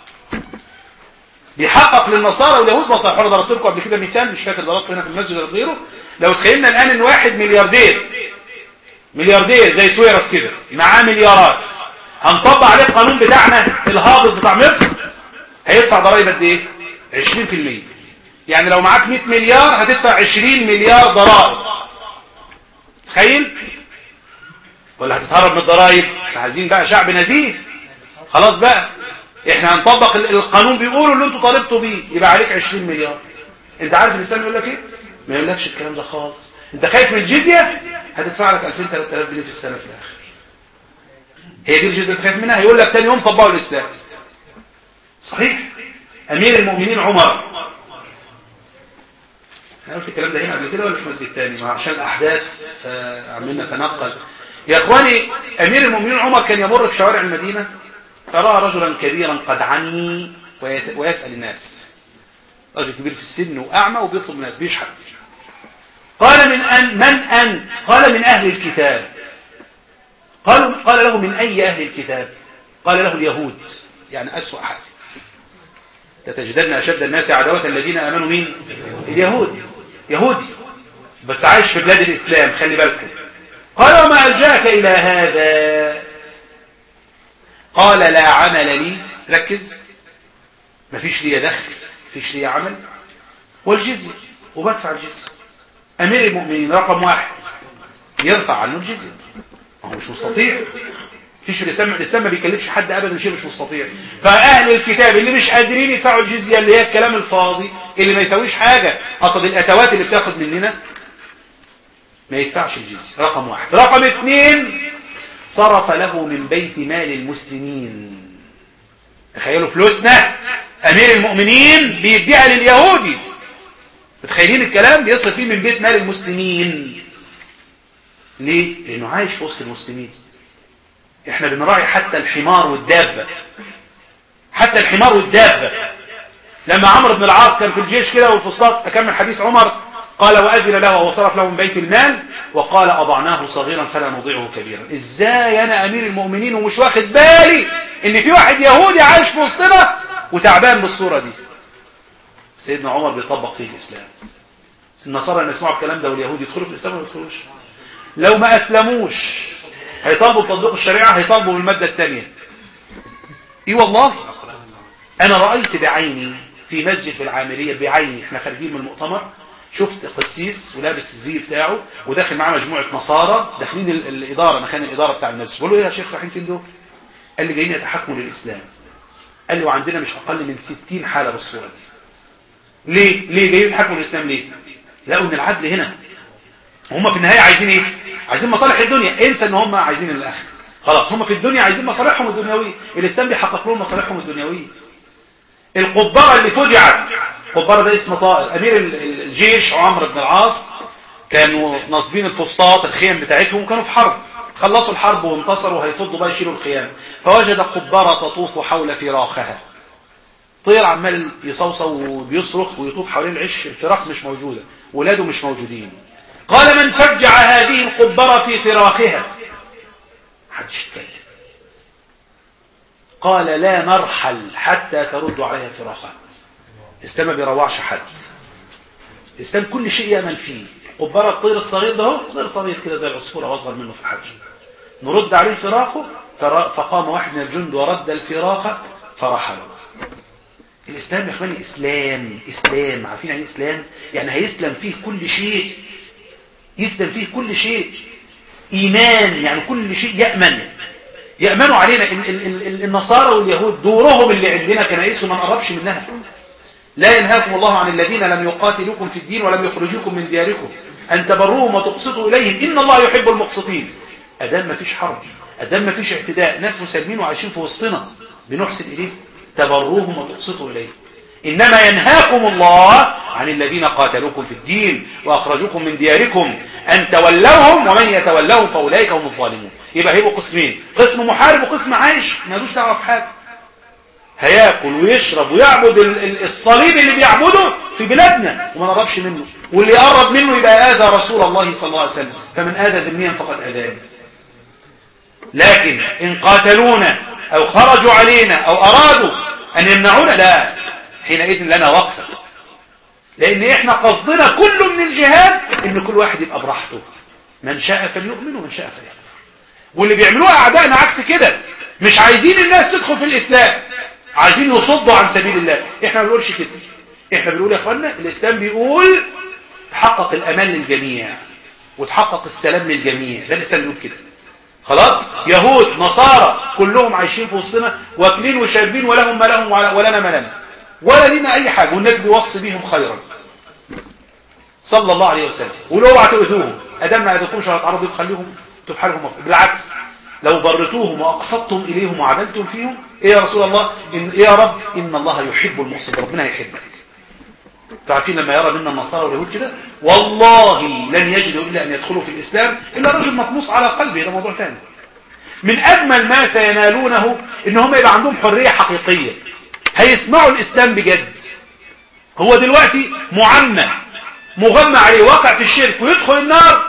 بيحقق للنصارى واليهود مصالح أنا ضربت لكم قبل كده مثال مش فاكر ضربته هنا في المسجد ولا غيره لو تخيلنا الآن إن واحد ملياردير ملياردير زي سويرس كده معاه مليارات هنطبق عليه القانون بتاعنا الهابط بتاع مصر هيدفع ضرائب قد ايه 20% يعني لو معاك 100 مليار هتدفع 20 مليار ضرائب تخيل ولا هتتهرب من الضرائب احنا عايزين بقى شعب نزيه خلاص بقى احنا هنطبق القانون بيقولوا اللي انتوا طالبتوا بيه يبقى عليك 20 مليار انت عارف الاسلام يقول لك ايه ما يقولكش الكلام ده خالص انت خايف من الجزيه هتدفع لك 2000 3000 جنيه في السنه في الاخر هي دي الجزيه اللي خايف منها هيقول لك تاني يوم طبقوا الاسلام صحيح امير المؤمنين عمر انا قلت الكلام ده هنا قبل كده ولا في مسجد تاني ما عشان الاحداث فعملنا تنقل يا اخواني امير المؤمنين عمر كان يمر في شوارع المدينه فراى رجلا كبيرا قد عني ويت- ويسال الناس رجل كبير في السن واعمى وبيطلب من الناس بيشحت قال من أن من أنت قال من أهل الكتاب قال, قال له من أي أهل الكتاب قال له اليهود يعني أسوأ حاجة لتجدن أشد الناس عداوة الذين آمنوا مين اليهود يهودي بس عايش في بلاد الإسلام خلي بالكم قال وما ألجأك إلى هذا قال لا عمل لي ركز مفيش لي دخل مفيش لي عمل والجزية وبدفع الجزية أمير المؤمنين رقم واحد يرفع عنه الجزية هو مش مستطيع فيش الإسلام الإسلام ما بيكلفش حد أبدا شيء مش مستطيع فأهل الكتاب اللي مش قادرين يدفعوا الجزية اللي هي الكلام الفاضي اللي ما يسويش حاجة أصل الأتوات اللي بتاخد مننا ما يدفعش الجزية رقم واحد رقم اثنين صرف له من بيت مال المسلمين تخيلوا فلوسنا أمير المؤمنين بيديها لليهودي متخيلين الكلام بيصرف فيه من بيت مال المسلمين ليه؟ لأنه عايش في وسط المسلمين احنا بنراعي حتى الحمار والدابة حتى الحمار والدابة لما عمرو بن العاص كان في الجيش كده والفسطاط أكمل حديث عمر قال وأذن له وصرف له من بيت المال وقال أضعناه صغيرا فلا نضيعه كبيرا ازاي أنا أمير المؤمنين ومش واخد بالي ان في واحد يهودي عايش في وسطنا وتعبان بالصورة دي سيدنا عمر بيطبق فيه الإسلام النصارى لما يسمعوا الكلام ده واليهود يدخلوا في الاسلام ولا يدخلوش لو ما اسلموش هيطالبوا بتطبيق الشريعه هيطالبوا بالماده الثانيه اي والله انا رايت بعيني في مسجد في العامريه بعيني احنا خارجين من المؤتمر شفت قسيس ولابس الزي بتاعه وداخل معاه مجموعه نصارى داخلين ال- الاداره مكان الاداره بتاع المسجد بقول له ايه يا شيخ رايحين فين دول قال لي جايين يتحكموا للاسلام قال لي وعندنا مش اقل من 60 حاله بالصوره دي ليه ليه جايين يتحكموا للاسلام ليه لقوا ان العدل هنا هم في النهايه عايزين ايه عايزين مصالح الدنيا انسى ان هم عايزين الاخره خلاص هم في الدنيا عايزين مصالحهم الدنيويه الاسلام بيحقق لهم مصالحهم الدنيويه القبارة اللي فجعت القبارة ده اسم طائر امير ال- ال- الجيش عمرو بن العاص كانوا ناصبين الفسطاط الخيم بتاعتهم كانوا في حرب خلصوا الحرب وانتصروا هيفضوا بقى يشيلوا الخيام فوجد قبارة تطوف حول فراخها طير عمال يصوصو وبيصرخ ويطوف حوالين العش الفراخ مش موجودة ولاده مش موجودين قال من فجع هذه القبرة في فراخها محدش يتكلم قال لا نرحل حتى ترد عليها فراخها الاسلام ما بيروعش حد الاسلام كل شيء يامن فيه قبارة الطير الصغير ده هو طير صغير كده زي العصفور او اصغر منه في الحجم نرد عليه فراخه فر- فقام واحد من الجند ورد الفراخ فرحلوا الاسلام يا اخواني اسلام اسلام عارفين يعني إيه اسلام يعني هيسلم فيه كل شيء يسلم فيه كل شيء ايمان يعني كل شيء يامن يامنوا علينا ال- ال- ال- ال- النصارى واليهود دورهم اللي عندنا كنائسهم ما نقربش منها لا ينهاكم الله عن الذين لم يقاتلوكم في الدين ولم يخرجوكم من دياركم أن تبروهم وتقسطوا إليهم إن الله يحب المقسطين أدام ما فيش حرب أدام ما فيش اعتداء ناس مسالمين وعايشين في وسطنا بنحسن إليه تبروهم وتقسطوا إليهم إنما ينهاكم الله عن الذين قاتلوكم في الدين وأخرجوكم من دياركم أن تولوهم ومن يتولوهم فأولئك هم الظالمون يبقى هيبقوا قسمين قسم محارب وقسم عايش ما يدوش دعوه بحاجه هياكل ويشرب ويعبد ال- ال- الصليب اللي بيعبده في بلادنا وما نقربش منه واللي يقرب منه يبقى آذى رسول الله صلى الله عليه وسلم فمن آذى ذميا فقد آذاني لكن إن قاتلونا أو خرجوا علينا أو أرادوا أن يمنعونا لا حينئذ لنا وقفة لأن إحنا قصدنا كل من الجهاد إن كل واحد يبقى براحته من شاء فليؤمن ومن شاء فليكفر واللي بيعملوها أعدائنا عكس كده مش عايزين الناس تدخل في الإسلام عايزين يصدوا عن سبيل الله احنا ما بنقولش كده احنا بنقول يا اخوانا الإسلام بيقول تحقق الأمان للجميع وتحقق السلام للجميع ده الإسلام بيقول كده خلاص يهود نصارى كلهم عايشين في وسطنا واكلين وشاربين ولهم ما لهم ولا- ولنا ما لنا ولا لنا أي حاجة والنبي بيوصي بيهم خيرا صلى الله عليه وسلم ولو اوعى تؤذوهم ادام ما اذيتهمش هتعرضوا خليهم انتوا بحالهم مفروض. بالعكس لو برتوهم واقسطتم اليهم وعدلتم فيهم ايه يا رسول الله إن إيه يا رب ان الله يحب المحسن ربنا يحبك تعرفين لما يرى منا النصارى واليهود كده والله لن يجدوا الا ان يدخلوا في الاسلام الا رجل مطموس على قلبه ده موضوع ثاني من اجمل ما سينالونه ان هم يبقى عندهم حريه حقيقيه هيسمعوا الاسلام بجد هو دلوقتي معمى مغمى عليه واقع في الشرك ويدخل النار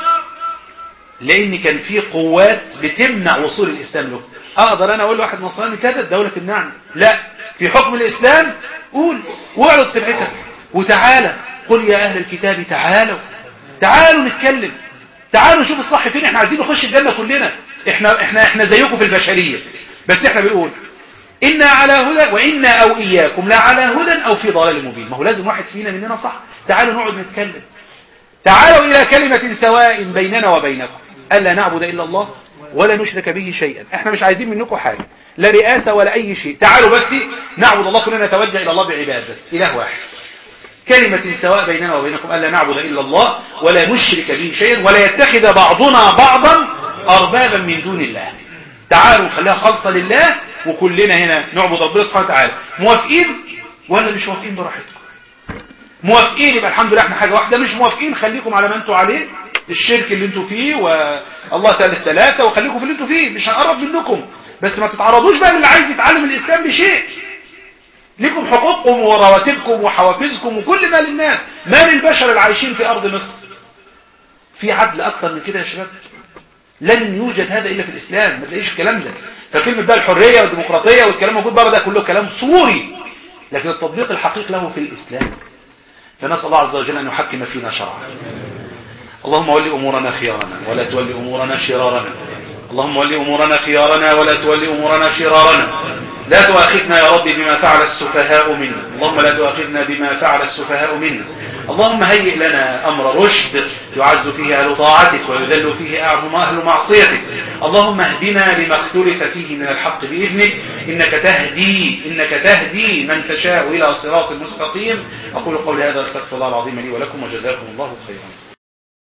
لان كان في قوات بتمنع وصول الاسلام له اقدر انا اقول لواحد نصراني كذا الدوله تمنعني لا في حكم الاسلام قول واعرض سمعتك وتعالى قل يا اهل الكتاب تعالوا تعالوا نتكلم تعالوا نشوف الصح فين احنا عايزين نخش الجنه كلنا احنا احنا احنا زيكم في البشريه بس احنا بنقول إنا على هدى وإنا أو إياكم لا على هدى أو في ضلال مبين ما هو لازم واحد فينا مننا صح تعالوا نقعد نتكلم تعالوا إلى كلمة سواء بيننا وبينكم ألا نعبد إلا الله ولا نشرك به شيئا احنا مش عايزين منكم حاجة لا رئاسة ولا أي شيء تعالوا بس نعبد الله كلنا نتوجه إلى الله بعبادة إله واحد كلمة سواء بيننا وبينكم ألا نعبد إلا الله ولا نشرك به شيئا ولا يتخذ بعضنا بعضا أربابا من دون الله تعالوا نخليها خالصة لله وكلنا هنا نعبد ربنا سبحانه وتعالى موافقين ولا مش موافقين براحتكم موافقين يبقى الحمد لله احنا حاجة واحدة مش موافقين خليكم على ما انتوا عليه الشرك اللي انتوا فيه والله ثالث ثلاثة وخليكم في اللي انتوا فيه مش هنقرب منكم بس ما تتعرضوش بقى للي عايز يتعلم الاسلام بشيء لكم حقوقكم ورواتبكم وحوافزكم وكل ما للناس ما للبشر العايشين في ارض مصر في عدل اكتر من كده يا شباب لن يوجد هذا الا في الاسلام ما تلاقيش الكلام ده فكلمه بقى الحريه والديمقراطيه والكلام موجود بره ده كله كلام صوري لكن التطبيق الحقيقي له في الاسلام فنسأل الله عز وجل أن يحكم فينا شرعه اللهم ول أمورنا خيارنا ولا تول أمورنا شرارنا اللهم ول أمورنا خيارنا ولا تول أمورنا شرارنا لا تؤاخذنا يا رب بما فعل السفهاء منا اللهم لا تؤاخذنا بما فعل السفهاء منا اللهم هيئ لنا أمر رشد يعز فيه أهل طاعتك ويذل فيه أهل معصيتك اللهم اهدنا لما اختلف فيه من الحق بإذنك إنك تهدي إنك تهدي من تشاء إلى صراط مستقيم أقول قولي هذا استغفر الله العظيم لي ولكم وجزاكم الله خيرا